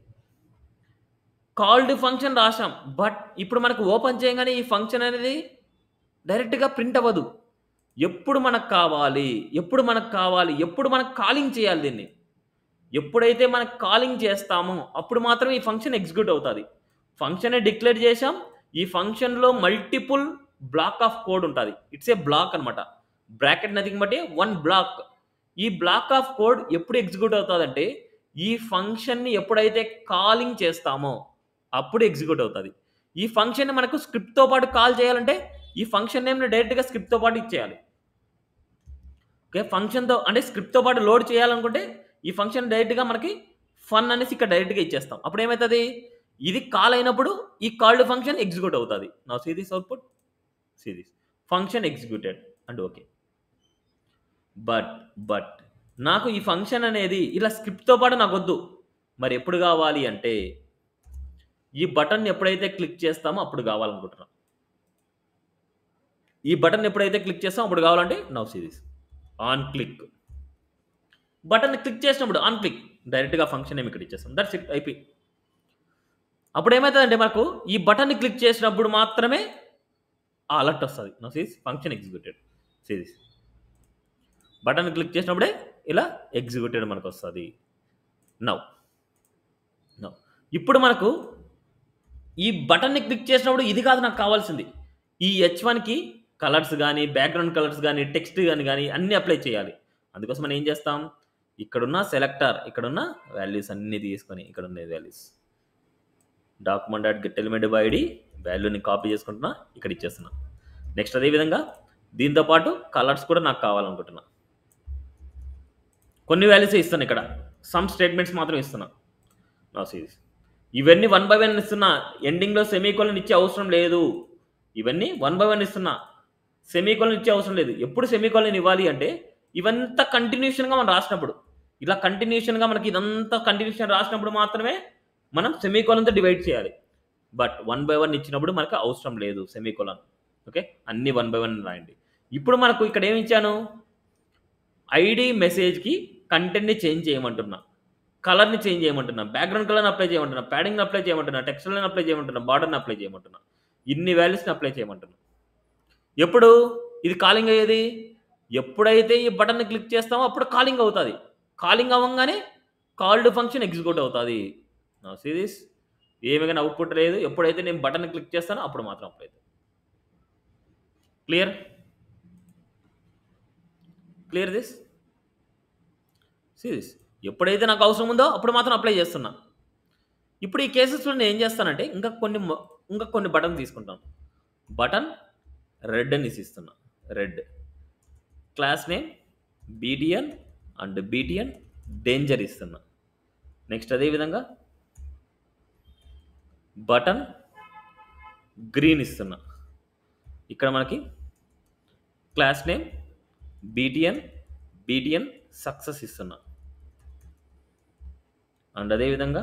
కాల్డ్ ఫంక్షన్ రాసాం బట్ ఇప్పుడు మనకు ఓపెన్ చేయగానే ఈ ఫంక్షన్ అనేది డైరెక్ట్గా ప్రింట్ అవ్వదు ఎప్పుడు మనకు కావాలి ఎప్పుడు మనకు కావాలి ఎప్పుడు మనకు కాలింగ్ చేయాలి దీన్ని ఎప్పుడైతే మనకు కాలింగ్ చేస్తామో అప్పుడు మాత్రం ఈ ఫంక్షన్ ఎగ్జిక్యూట్ అవుతుంది ఫంక్షన్ డిక్లేర్ చేసాం ఈ ఫంక్షన్లో మల్టిపుల్ బ్లాక్ ఆఫ్ కోడ్ ఉంటుంది ఇట్స్ ఏ బ్లాక్ అనమాట బ్రాకెట్ నథింగ్ బట్టి వన్ బ్లాక్ ఈ బ్లాక్ ఆఫ్ కోడ్ ఎప్పుడు ఎగ్జిక్యూట్ అవుతుందంటే ఈ ఫంక్షన్ని ఎప్పుడైతే కాలింగ్ చేస్తామో అప్పుడు ఎగ్జిక్యూట్ అవుతుంది ఈ ఫంక్షన్ని మనకు స్క్రిప్ట్తో పాటు కాల్ చేయాలంటే ఈ ఫంక్షన్ నేమ్ని డైరెక్ట్గా స్క్రిప్ట్తో పాటు ఇచ్చేయాలి ఓకే ఫంక్షన్తో అంటే స్క్రిప్ట్తో పాటు లోడ్ చేయాలనుకుంటే ఈ ఫంక్షన్ డైరెక్ట్గా మనకి ఫన్ అనేసి ఇక్కడ డైరెక్ట్గా ఇచ్చేస్తాం అప్పుడు ఏమవుతుంది ఇది కాల్ అయినప్పుడు ఈ కాల్డ్ ఫంక్షన్ ఎగ్జిక్యూట్ అవుతుంది నా series output series function executed and okay but but నాకు ఈ ఫంక్షన్ అనేది ఇలా స్క్రిప్ట్తో పాటు నాకు వద్దు మరి ఎప్పుడు కావాలి అంటే ఈ బటన్ ఎప్పుడైతే క్లిక్ చేస్తామో అప్పుడు కావాలనుకుంటున్నాం ఈ బటన్ ఎప్పుడైతే క్లిక్ చేస్తామో అప్పుడు కావాలంటే now series on click button click చేసినప్పుడు ఆన్ క్లిక్ డైరెక్ట్గా ఫంక్షన్ ఏమి ఇక్కడ ఇచ్చేస్తాం దట్స్ ఇట్ అయిపోయి అప్పుడు ఏమవుతుందంటే మనకు ఈ బటన్ని క్లిక్ చేసినప్పుడు మాత్రమే ఆ అలర్ట్ వస్తుంది no series function executed series button click చేసినప్పుడే ఇలా ఎగ్జిక్యూటెడ్ మనకు వస్తుంది నవ్ నవ్ ఇప్పుడు మనకు ఈ బటన్ని క్లిక్ చేసినప్పుడు ఇది కాదు నాకు కావాల్సింది ఈ హెచ్ వన్కి కలర్స్ కానీ బ్యాక్గ్రౌండ్ కలర్స్ కానీ టెక్స్ట్ కానీ కానీ అన్నీ అప్లై చేయాలి అందుకోసం మనం ఏం చేస్తాం ఇక్కడున్న సెలెక్టర్ ఇక్కడున్న వాల్యూస్ అన్నీ తీసుకొని ఇక్కడ ఉన్న values document dot get element by ID వాల్యూని కాపీ చేసుకుంటున్నా ఇక్కడ ఇచ్చేస్తున్నా నెక్స్ట్ అదేవిధంగా దీంతో పాటు కలర్స్ కూడా నాకు కావాలనుకుంటున్నా కొన్ని వాల్యూస్ ఇస్తాను ఇక్కడ సమ్ స్టేట్మెంట్స్ మాత్రం ఇస్తున్నా నా సిరీస్ ఇవన్నీ వన్ బై వన్ ఇస్తున్నా ఎండింగ్లో సెమీకోలన్ ఇచ్చే అవసరం లేదు ఇవన్నీ వన్ బై వన్ ఇస్తున్నా సెమీకోలన్ ఇచ్చే అవసరం లేదు ఎప్పుడు సెమీకోలన్ ఇవ్వాలి అంటే ఇవంతా కంటిన్యూషన్గా మనం రాసినప్పుడు ఇలా కంటిన్యూషన్గా మనకి ఇదంతా కంటిన్యూషన్ రాసినప్పుడు మాత్రమే మనం సెమీకోలన్తో డివైడ్ చేయాలి బట్ వన్ బై వన్ ఇచ్చినప్పుడు మనకు అవసరం లేదు సెమీకోలన్ ఓకే అన్ని వన్ బై వన్ రాయండి ఇప్పుడు మనకు ఇక్కడ ఏమి ఇచ్చాను ఐడి మెసేజ్కి కంటెంట్ని చేంజ్ చేయమంటున్నా కలర్ని చేంజ్ చేయమంటున్నా బ్యాక్గ్రౌండ్ కలర్ని అప్లై చేయమంటున్నా ప్యాడింగ్ని అప్లై చేయమంటున్నా టెక్స్టైల్ని అప్లై చేయమంటున్నా బార్డర్ని అప్లై చేయమంటున్నా ఇన్ని వాల్యూస్ని అప్లై చేయమంటున్నా ఎప్పుడు ఇది కాలింగ్ అయ్యేది ఎప్పుడైతే ఈ బటన్ని క్లిక్ చేస్తామో అప్పుడు కాలింగ్ అవుతుంది కాలింగ్ అవ్వగానే కాల్డ్ ఫంక్షన్ ఎగ్జిక్యూట్ అవుతుంది నా సిరీస్ ఏమైనా అవుట్పుట్ లేదు ఎప్పుడైతే నేను బటన్ క్లిక్ చేస్తానో అప్పుడు మాత్రం అప్లై అవుతుంది క్లియర్ క్లియర్ దిస్ సిరీస్ ఎప్పుడైతే నాకు అవసరం ఉందో అప్పుడు మాత్రం అప్లై చేస్తున్నా ఇప్పుడు ఈ కేసెస్లో నేను ఏం చేస్తానంటే ఇంకా కొన్ని మొ- ఇంకా కొన్ని బటన్ తీసుకుంటాను బటన్ రెడ్ అని ఇస్తున్నా red class name BTN and BTN danger ఇస్తున్నా నెక్స్ట్ అదేవిధంగా బటన్ గ్రీన్ ఇస్తున్నా ఇక్కడ మనకి class name BTN BTN success ఇస్తున్నా అండ్ అదేవిధంగా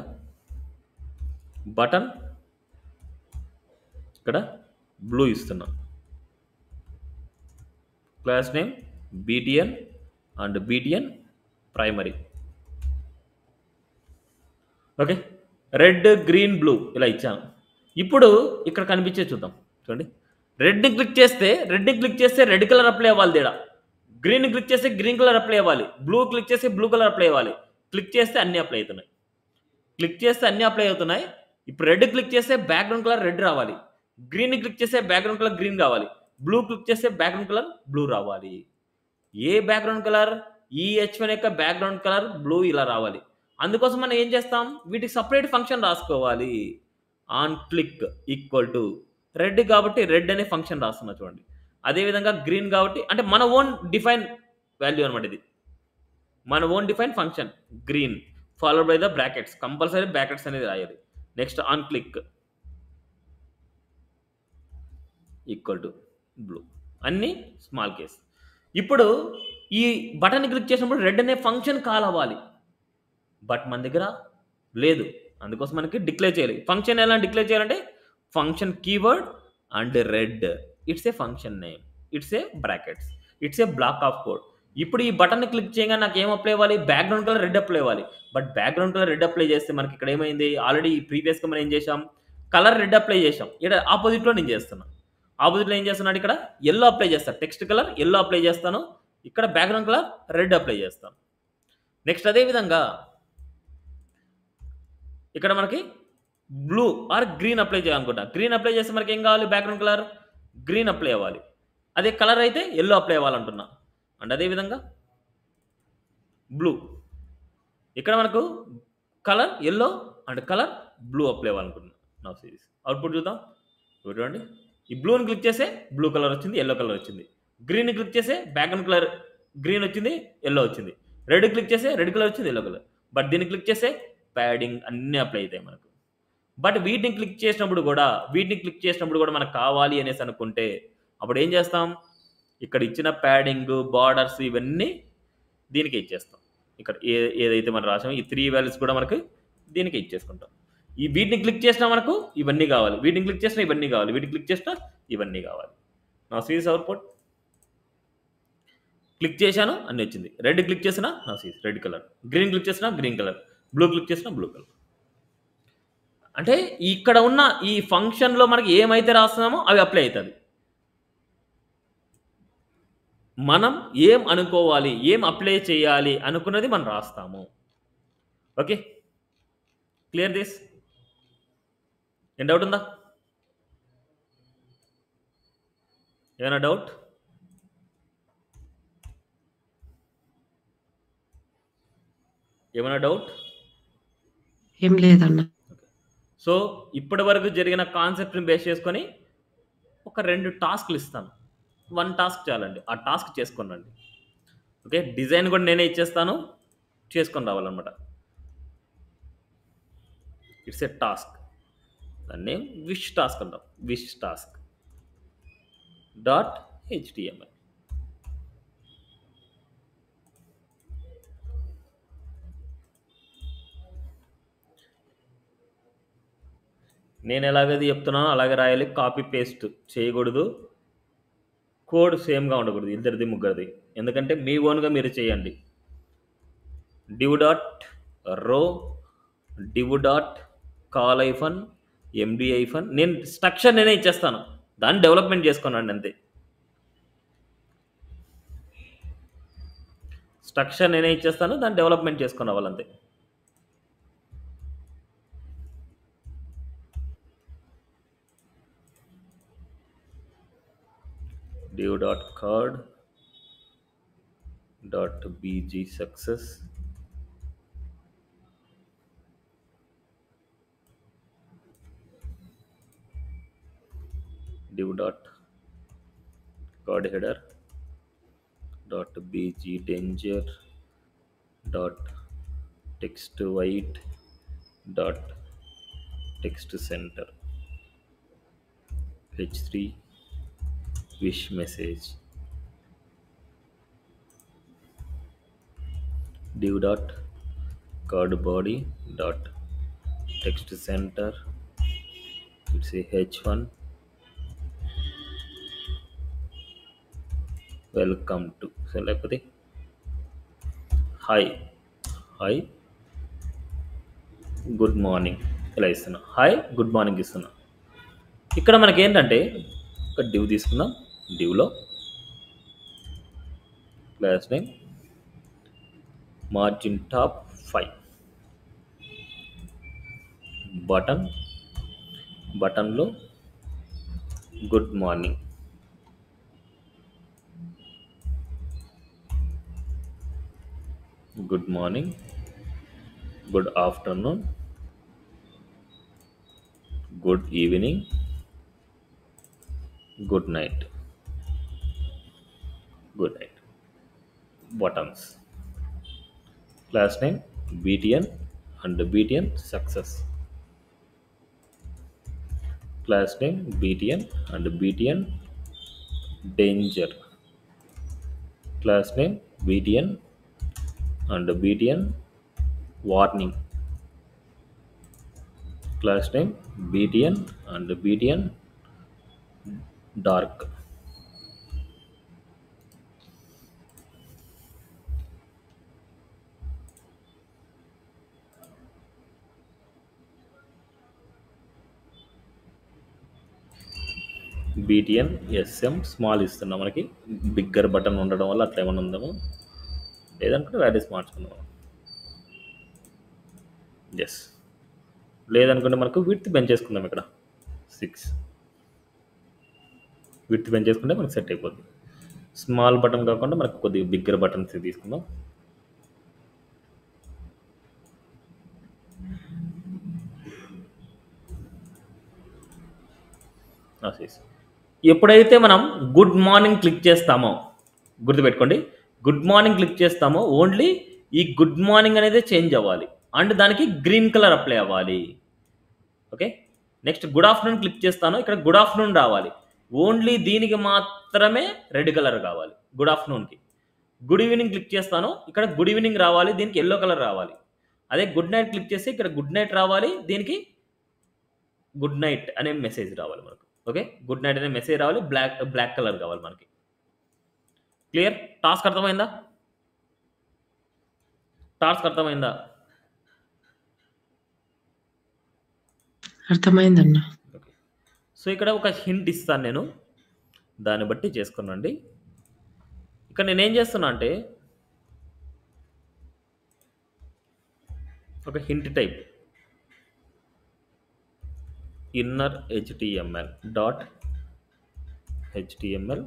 బటన్ ఇక్కడ బ్లూ ఇస్తున్నా class name BTN and BTN primary okay red green blue ఇలా ఇచ్చాను ఇప్పుడు ఇక్కడ కనిపించే చూద్దాం చూడండి రెడ్ని క్లిక్ చేస్తే రెడ్ని క్లిక్ చేస్తే రెడ్ కలర్ అప్లై అవ్వాలి తేడా గ్రీన్ క్లిక్ చేస్తే గ్రీన్ కలర్ అప్లై అవ్వాలి బ్లూ క్లిక్ చేస్తే బ్లూ కలర్ అప్లై అవ్వాలి క్లిక్ చేస్తే అన్నీ అప్లై అవుతున్నాయి క్లిక్ చేస్తే అన్నీ అప్లై అవుతున్నాయి ఇప్పుడు రెడ్ క్లిక్ చేస్తే బ్యాక్గ్రౌండ్ కలర్ రెడ్ రావాలి గ్రీన్ క్లిక్ చేస్తే బ్యాక్గ్రౌండ్ కలర్ గ్రీన్ కావాలి బ్లూ క్లిక్ చేస్తే బ్యాక్గ్రౌండ్ కలర్ బ్లూ రావాలి ఏ బ్యాక్గ్రౌండ్ కలర్ ఈ హెచ్ వన్ యొక్క బ్యాక్గ్రౌండ్ కలర్ బ్లూ ఇలా రావాలి అందుకోసం మనం ఏం చేస్తాం వీటికి సపరేట్ ఫంక్షన్ రాసుకోవాలి on click equal to red కాబట్టి రెడ్ అనే ఫంక్షన్ రాస్తున్నా చూడండి అదేవిధంగా గ్రీన్ కాబట్టి అంటే మన ఓన్ డిఫైన్ వాల్యూ అనమాట ఇది మన own define function green followed by the brackets compulsory brackets అనేది రాయాలి next on click equal to blue అన్నీ స్మాల్ కేస్ ఇప్పుడు ఈ బటన్ క్లిక్ చేసినప్పుడు రెడ్ అనే ఫంక్షన్ కాల్ అవ్వాలి బట్ మన దగ్గర లేదు అందుకోసం మనకి డిక్లేర్ చేయాలి ఫంక్షన్ ఎలా డిక్లేర్ చేయాలంటే function keyword and red it's a function name it's a brackets it's a block of code ఇప్పుడు ఈ బటన్ క్లిక్ చేయగానే నాకు ఏం అప్లై అవ్వాలి బ్యాక్గ్రౌండ్ కలర్ రెడ్ అప్లై అవ్వాలి but background colour red apply చేస్తే మనకి ఇక్కడ ఏమైంది ఆల్రెడీ ప్రీవియస్గా మనం ఏం చేసాం కలర్ రెడ్ అప్లై చేసాం ఇక్కడ ఆపోజిట్లో నేను చేస్తున్నా ఆపోజిట్లో ఏం చేస్తున్నాడు ఇక్కడ ఎల్లో అప్లై చేస్తాను టెక్స్ట్ కలర్ ఎల్లో అప్లై చేస్తాను ఇక్కడ బ్యాక్గ్రౌండ్ కలర్ రెడ్ అప్లై చేస్తాను నెక్స్ట్ అదేవిధంగా ఇక్కడ మనకి బ్లూ ఆర్ గ్రీన్ అప్లై చేయాలనుకుంటా గ్రీన్ అప్లై చేస్తే మనకి ఏం కావాలి బ్యాక్గ్రౌండ్ కలర్ గ్రీన్ అప్లై అవ్వాలి అదే కలర్ అయితే ఎల్లో అప్లై అవ్వాలంటున్నా అండ్ అదేవిధంగా బ్లూ ఇక్కడ మనకు colour yellow and colour blue apply అవ్వాలనుకుంటున్నా నా సిరీస్ అవుట్పుట్ చూద్దాం చూడండి ఈ బ్లూని క్లిక్ చేస్తే బ్లూ కలర్ వచ్చింది ఎల్లో కలర్ వచ్చింది గ్రీన్ క్లిక్ చేస్తే బ్యాక్గ్రౌండ్ కలర్ గ్రీన్ వచ్చింది ఎల్లో వచ్చింది రెడ్ క్లిక్ చేస్తే రెడ్ కలర్ వచ్చింది ఎల్లో కలర్ బట్ దీన్ని క్లిక్ చేస్తే ప్యాడింగ్ అన్నీ అప్లై అవుతాయి మనకు బట్ వీటిని క్లిక్ చేసినప్పుడు కూడా వీటిని క్లిక్ చేసినప్పుడు కూడా మనకు కావాలి అనేసి అనుకుంటే అప్పుడు ఏం చేస్తాం ఇక్కడ ఇచ్చిన ప్యాడింగ్ బార్డర్స్ ఇవన్నీ దీనికి ఇచ్చేస్తాం ఇక్కడ ఏ ఏదైతే మనం రాసామో ఈ త్రీ వాల్యూస్ కూడా మనకు దీనికి ఇచ్చేసుకుంటాం ఈ వీటిని క్లిక్ చేసినా మనకు ఇవన్నీ కావాలి వీటిని క్లిక్ చేసినా ఇవన్నీ కావాలి వీటిని క్లిక్ చేసినా ఇవన్నీ కావాలి నా సీరీస్ అవుట్పుట్ క్లిక్ చేశాను అన్ని వచ్చింది రెడ్ క్లిక్ చేసినా నా series red colour green click చేసినా గ్రీన్ కలర్ బ్లూ క్లిక్ చేసినా బ్లూ కలర్ అంటే ఇక్కడ ఉన్న ఈ ఫంక్షన్లో మనకి ఏమైతే రాస్తున్నామో అవి అప్లై అవుతుంది మనం ఏం అనుకోవాలి ఏం అప్లై చేయాలి అనుకున్నది మనం రాస్తాము ఓకే క్లియర్ దిస్ ఏం డౌట్ ఉందా ఏమైనా డౌట్ ఏమైనా డౌట్ ఏం లేదన్న సో ఇప్పటి వరకు జరిగిన కాన్సెప్ట్ని బేస్ చేసుకొని ఒక రెండు టాస్క్లు ఇస్తాను వన్ టాస్క్ చాలండి ఆ టాస్క్ చేసుకొని రండి ఓకే డిజైన్ కూడా నేనే ఇచ్చేస్తాను చేసుకొని రావాలన్నమాట ఇట్స్ ఎ టాస్క్ దాన్ని విష్ టాస్క్ అంటాం విష్ టాస్క్ డాట్ హెచ్డిఎంఎల్ నేను ఎలాగైతే చెప్తున్నానో అలాగే రాయాలి కాపీ పేస్ట్ చేయకూడదు కోడ్ సేమ్గా ఉండకూడదు ఇద్దరిది ముగ్గురిది ఎందుకంటే మీ ఓన్గా మీరు చేయండి div dot row div dot col hyphen MD hyphen నేను స్ట్రక్చర్ నేనే ఇచ్చేస్తాను దాన్ని డెవలప్మెంట్ చేసుకోనండి అంతే స్ట్రక్చర్ నేనే ఇచ్చేస్తాను దాన్ని డెవలప్మెంట్ చేసుకుని అవ్వాలంతే div dot card dot bg success div dot card header dot bg danger dot text white dot text center h3 wish message div dot card body dot text center it's a h1 welcome to so లేకపోతే hi hi good morning ఇలా ఇస్తున్నా hi good morning ఇస్తున్నా ఇక్కడ మనకి ఏంటంటే ఒక div తీసుకుందాం డివ్లో class name margin top five button బటన్లో good morning good morning good afternoon good evening good night good night buttons class name BTN and BTN success class name BTN and BTN danger class name BTN and BTN warning class name BTN and BTN dark BTN SM small ఇస్తున్నాం మనకి bigger button ఉండడం వల్ల అట్లా ఏమైనా ఉందాము లేదనుకుంటే values మార్చుకుందాం yes లేదనుకుంటే మనకు విత్ పెంచేసుకుందాం ఇక్కడ సిక్స్ విత్ పెంచేసుకుంటే మనకు సెట్ అయిపోద్ది స్మాల్ బటన్ కాకుండా మనకు కొద్దిగా బిగ్గర్ బటన్స్ తీసుకుందాం ఆశీస్. ఎప్పుడైతే మనం గుడ్ మార్నింగ్ క్లిక్ చేస్తామో గుర్తుపెట్టుకోండి గుడ్ మార్నింగ్ క్లిక్ చేస్తామో ఓన్లీ ఈ గుడ్ మార్నింగ్ అనేది చేంజ్ అవ్వాలి అండ్ దానికి గ్రీన్ కలర్ అప్లై అవ్వాలి okay next good afternoon click చేస్తాను ఇక్కడ గుడ్ ఆఫ్టర్నూన్ రావాలి ఓన్లీ దీనికి మాత్రమే రెడ్ కలర్ కావాలి గుడ్ ఆఫ్టర్నూన్కి గుడ్ ఈవినింగ్ క్లిక్ చేస్తాను ఇక్కడ గుడ్ ఈవినింగ్ రావాలి దీనికి ఎల్లో కలర్ రావాలి అదే గుడ్ నైట్ క్లిక్ చేస్తే ఇక్కడ గుడ్ నైట్ రావాలి దీనికి గుడ్ నైట్ అనే మెసేజ్ రావాలి మనకు ఓకే గుడ్ నైట్ అనే మెసేజ్ రావాలి బ్లాక్ బ్లాక్ కలర్ కావాలి మనకి క్లియర్ టాస్క్ అర్థమైందా టాస్క్ అర్థమైందా అర్థమైందన్న ఓకే సో ఇక్కడ ఒక హింట్ ఇస్తాను నేను దాన్ని బట్టి చేసుకున్నాండి ఇక్కడ నేనేం చేస్తున్నా అంటే ఒక hint type inner HTML dot HTML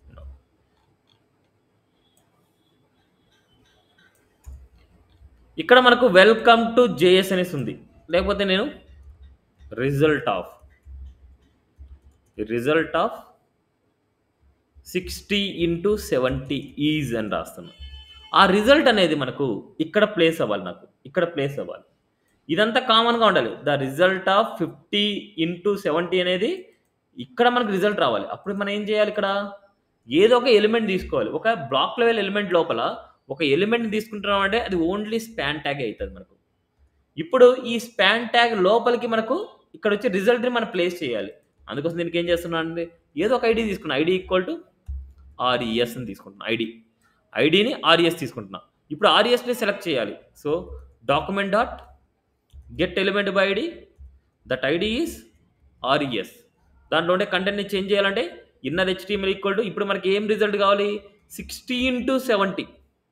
ఇక్కడ మనకు వెల్కమ్ టు జేఎస్ అనేసి ఉంది లేకపోతే నేను result of result of sixty into seventy is అని రాస్తున్నా ఆ రిజల్ట్ అనేది మనకు ఇక్కడ ప్లేస్ అవ్వాలి నాకు ఇక్కడ ప్లేస్ అవ్వాలి ఇదంతా కామన్గా ఉండాలి the result of fifty into seventy అనేది ఇక్కడ మనకు రిజల్ట్ రావాలి అప్పుడు మనం ఏం చేయాలి ఇక్కడ ఏదో ఒక ఎలిమెంట్ తీసుకోవాలి ఒక బ్లాక్ లెవెల్ ఎలిమెంట్ లోపల ఒక ఎలిమెంట్ తీసుకుంటున్నాం అంటే అది ఓన్లీ స్పాన్ ట్యాగ్ అవుతుంది మనకు ఇప్పుడు ఈ స్పాన్ ట్యాగ్ లోపలికి మనకు ఇక్కడ వచ్చే రిజల్ట్ని మనం ప్లేస్ చేయాలి అందుకోసం దీనికి ఏం చేస్తున్నాను అంటే ఏదో ఒక ఐడి తీసుకున్నా ఐడి ఈక్వల్ టు ఆర్ఈఎస్ అని తీసుకుంటున్నా ఐడి ఐడిని ఆర్ఈఎస్ తీసుకుంటున్నా ఇప్పుడు ఆర్ఈఎస్ని సెలెక్ట్ చేయాలి so document dot get element by ID that ID is RES దాంట్లో ఉండే కంటెంట్ని చేంజ్ చేయాలంటే ఇన్నర్ హెచ్టిఎంఎల్ ఈక్వల్ టు ఇప్పుడు మనకి ఏం రిజల్ట్ కావాలి sixty into seventy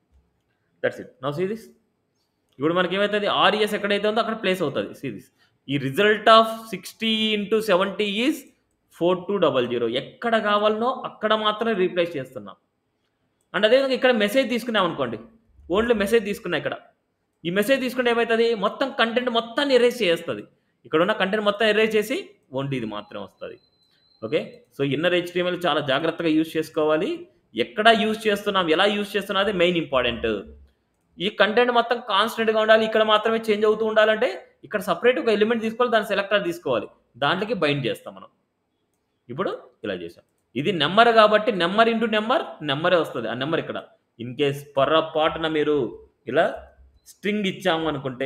that's it now see this ఇప్పుడు మనకి ఏమవుతుంది ఆర్ఈఎస్ ఎక్కడైతే ఉందో అక్కడ ప్లేస్ అవుతుంది సీ దిస్ ఈ result of sixty into seventy is four two double zero ఎక్కడ కావాలనో అక్కడ మాత్రమే రీప్లేస్ చేస్తున్నాం అండ్ అదేవిధంగా ఇక్కడ మెసేజ్ తీసుకున్నాం అనుకోండి ఓన్లీ మెసేజ్ తీసుకున్నా ఇక్కడ ఈ మెసేజ్ తీసుకుంటే ఏమవుతుంది మొత్తం కంటెంట్ మొత్తాన్ని ఎరేజ్ చేస్తుంది ఇక్కడ ఉన్న కంటెంట్ మొత్తం ఎరేజ్ చేసి ఓన్లీ ఇది మాత్రమే వస్తుంది ఓకే సో ఇన్నర్ హెచ్టిఎంఎల్ చాలా జాగ్రత్తగా యూజ్ చేసుకోవాలి ఎక్కడ యూజ్ చేస్తున్నాం ఎలా యూజ్ చేస్తున్నాం అది మెయిన్ ఇంపార్టెంట్ ఈ కంటెంట్ మొత్తం కాన్స్టెంట్గా ఉండాలి ఇక్కడ మాత్రమే చేంజ్ అవుతూ ఉండాలంటే ఇక్కడ సపరేట్ ఒక ఎలిమెంట్ తీసుకోవాలి దాని సెలెక్టర్ తీసుకోవాలి దాంట్లోకి బైండ్ చేస్తాం మనం ఇప్పుడు ఇలా చేసాం ఇది నెంబర్ కాబట్టి నెంబర్ ఇంటూ నెంబర్ నెంబరే వస్తుంది ఆ నెంబర్ ఇక్కడ ఇన్ కేస్ పొరపాటున మీరు ఇలా స్ట్రింగ్ ఇచ్చాము అనుకుంటే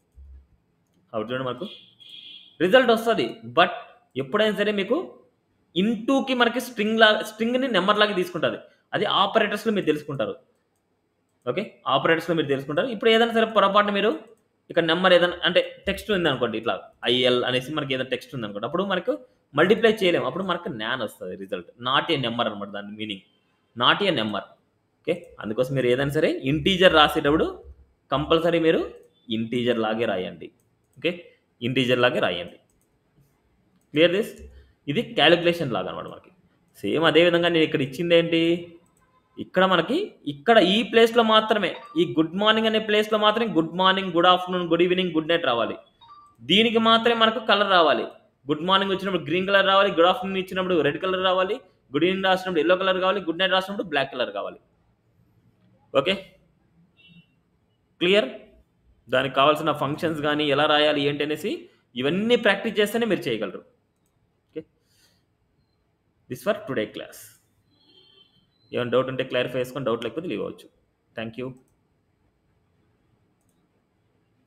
అప్పుడు చూడండి మనకు రిజల్ట్ వస్తుంది బట్ ఎప్పుడైనా సరే మీకు ఇంటూకి మనకి స్ట్రింగ్ లా స్ట్రింగ్ని నెంబర్ లాగా తీసుకుంటుంది అది ఆపరేటర్స్లో మీరు తెలుసుకుంటారు ఓకే ఆపరేటర్స్లో మీరు తెలుసుకుంటారు ఇప్పుడు ఏదైనా సరే పొరపాటున మీరు ఇక్కడ నెంబర్ ఏదైనా అంటే టెక్స్ట్ ఉంది అనుకోండి ఇట్లా ఐఎల్ అనేసి మనకి ఏదైనా టెక్స్ట్ ఉంది అనుకోండి అప్పుడు మనకు మల్టిప్లై చేయలేము అప్పుడు మనకు న్యాన్ వస్తుంది రిజల్ట్ నాట్ ఏ నెంబర్ అనమాట దాని meaning not a number okay అందుకోసం మీరు ఏదైనా సరే ఇంటీజర్ రాసేటప్పుడు కంపల్సరీ మీరు ఇంటీజర్ లాగే రాయండి ఓకే ఇంటీజర్ లాగే రాయండి క్లియర్ దిస్ ఇది క్యాలిక్యులేషన్ లాగా అనమాట మనకి సేమ్ అదేవిధంగా నేను ఇక్కడ ఇచ్చింది ఏంటి ఇక్కడ మనకి ఇక్కడ ఈ ప్లేస్లో మాత్రమే ఈ గుడ్ మార్నింగ్ అనే ప్లేస్లో మాత్రమే good morning good afternoon good evening good night రావాలి దీనికి మాత్రమే మనకు కలర్ రావాలి గుడ్ మార్నింగ్ వచ్చినప్పుడు గ్రీన్ కలర్ రావాలి గుడ్ ఆఫ్టర్నూన్ ఇచ్చినప్పుడు రెడ్ కలర్ రావాలి గుడ్ ఈవినింగ్ రాసినప్పుడు ఎల్లో కలర్ కావాలి గుడ్ నైట్ రాసినప్పుడు బ్లాక్ కలర్ కావాలి ఓకే క్లియర్ దానికి కావాల్సిన ఫంక్షన్స్ కానీ ఎలా రాయాలి ఏంటి అనేసి ఇవన్నీ ప్రాక్టీస్ చేస్తేనే మీరు చేయగలరు okay this for today class ఏమైనా డౌట్ ఉంటే క్లారిఫై చేసుకొని డౌట్ లేకపోతే లీవ్ అవ్వచ్చు థ్యాంక్ యూ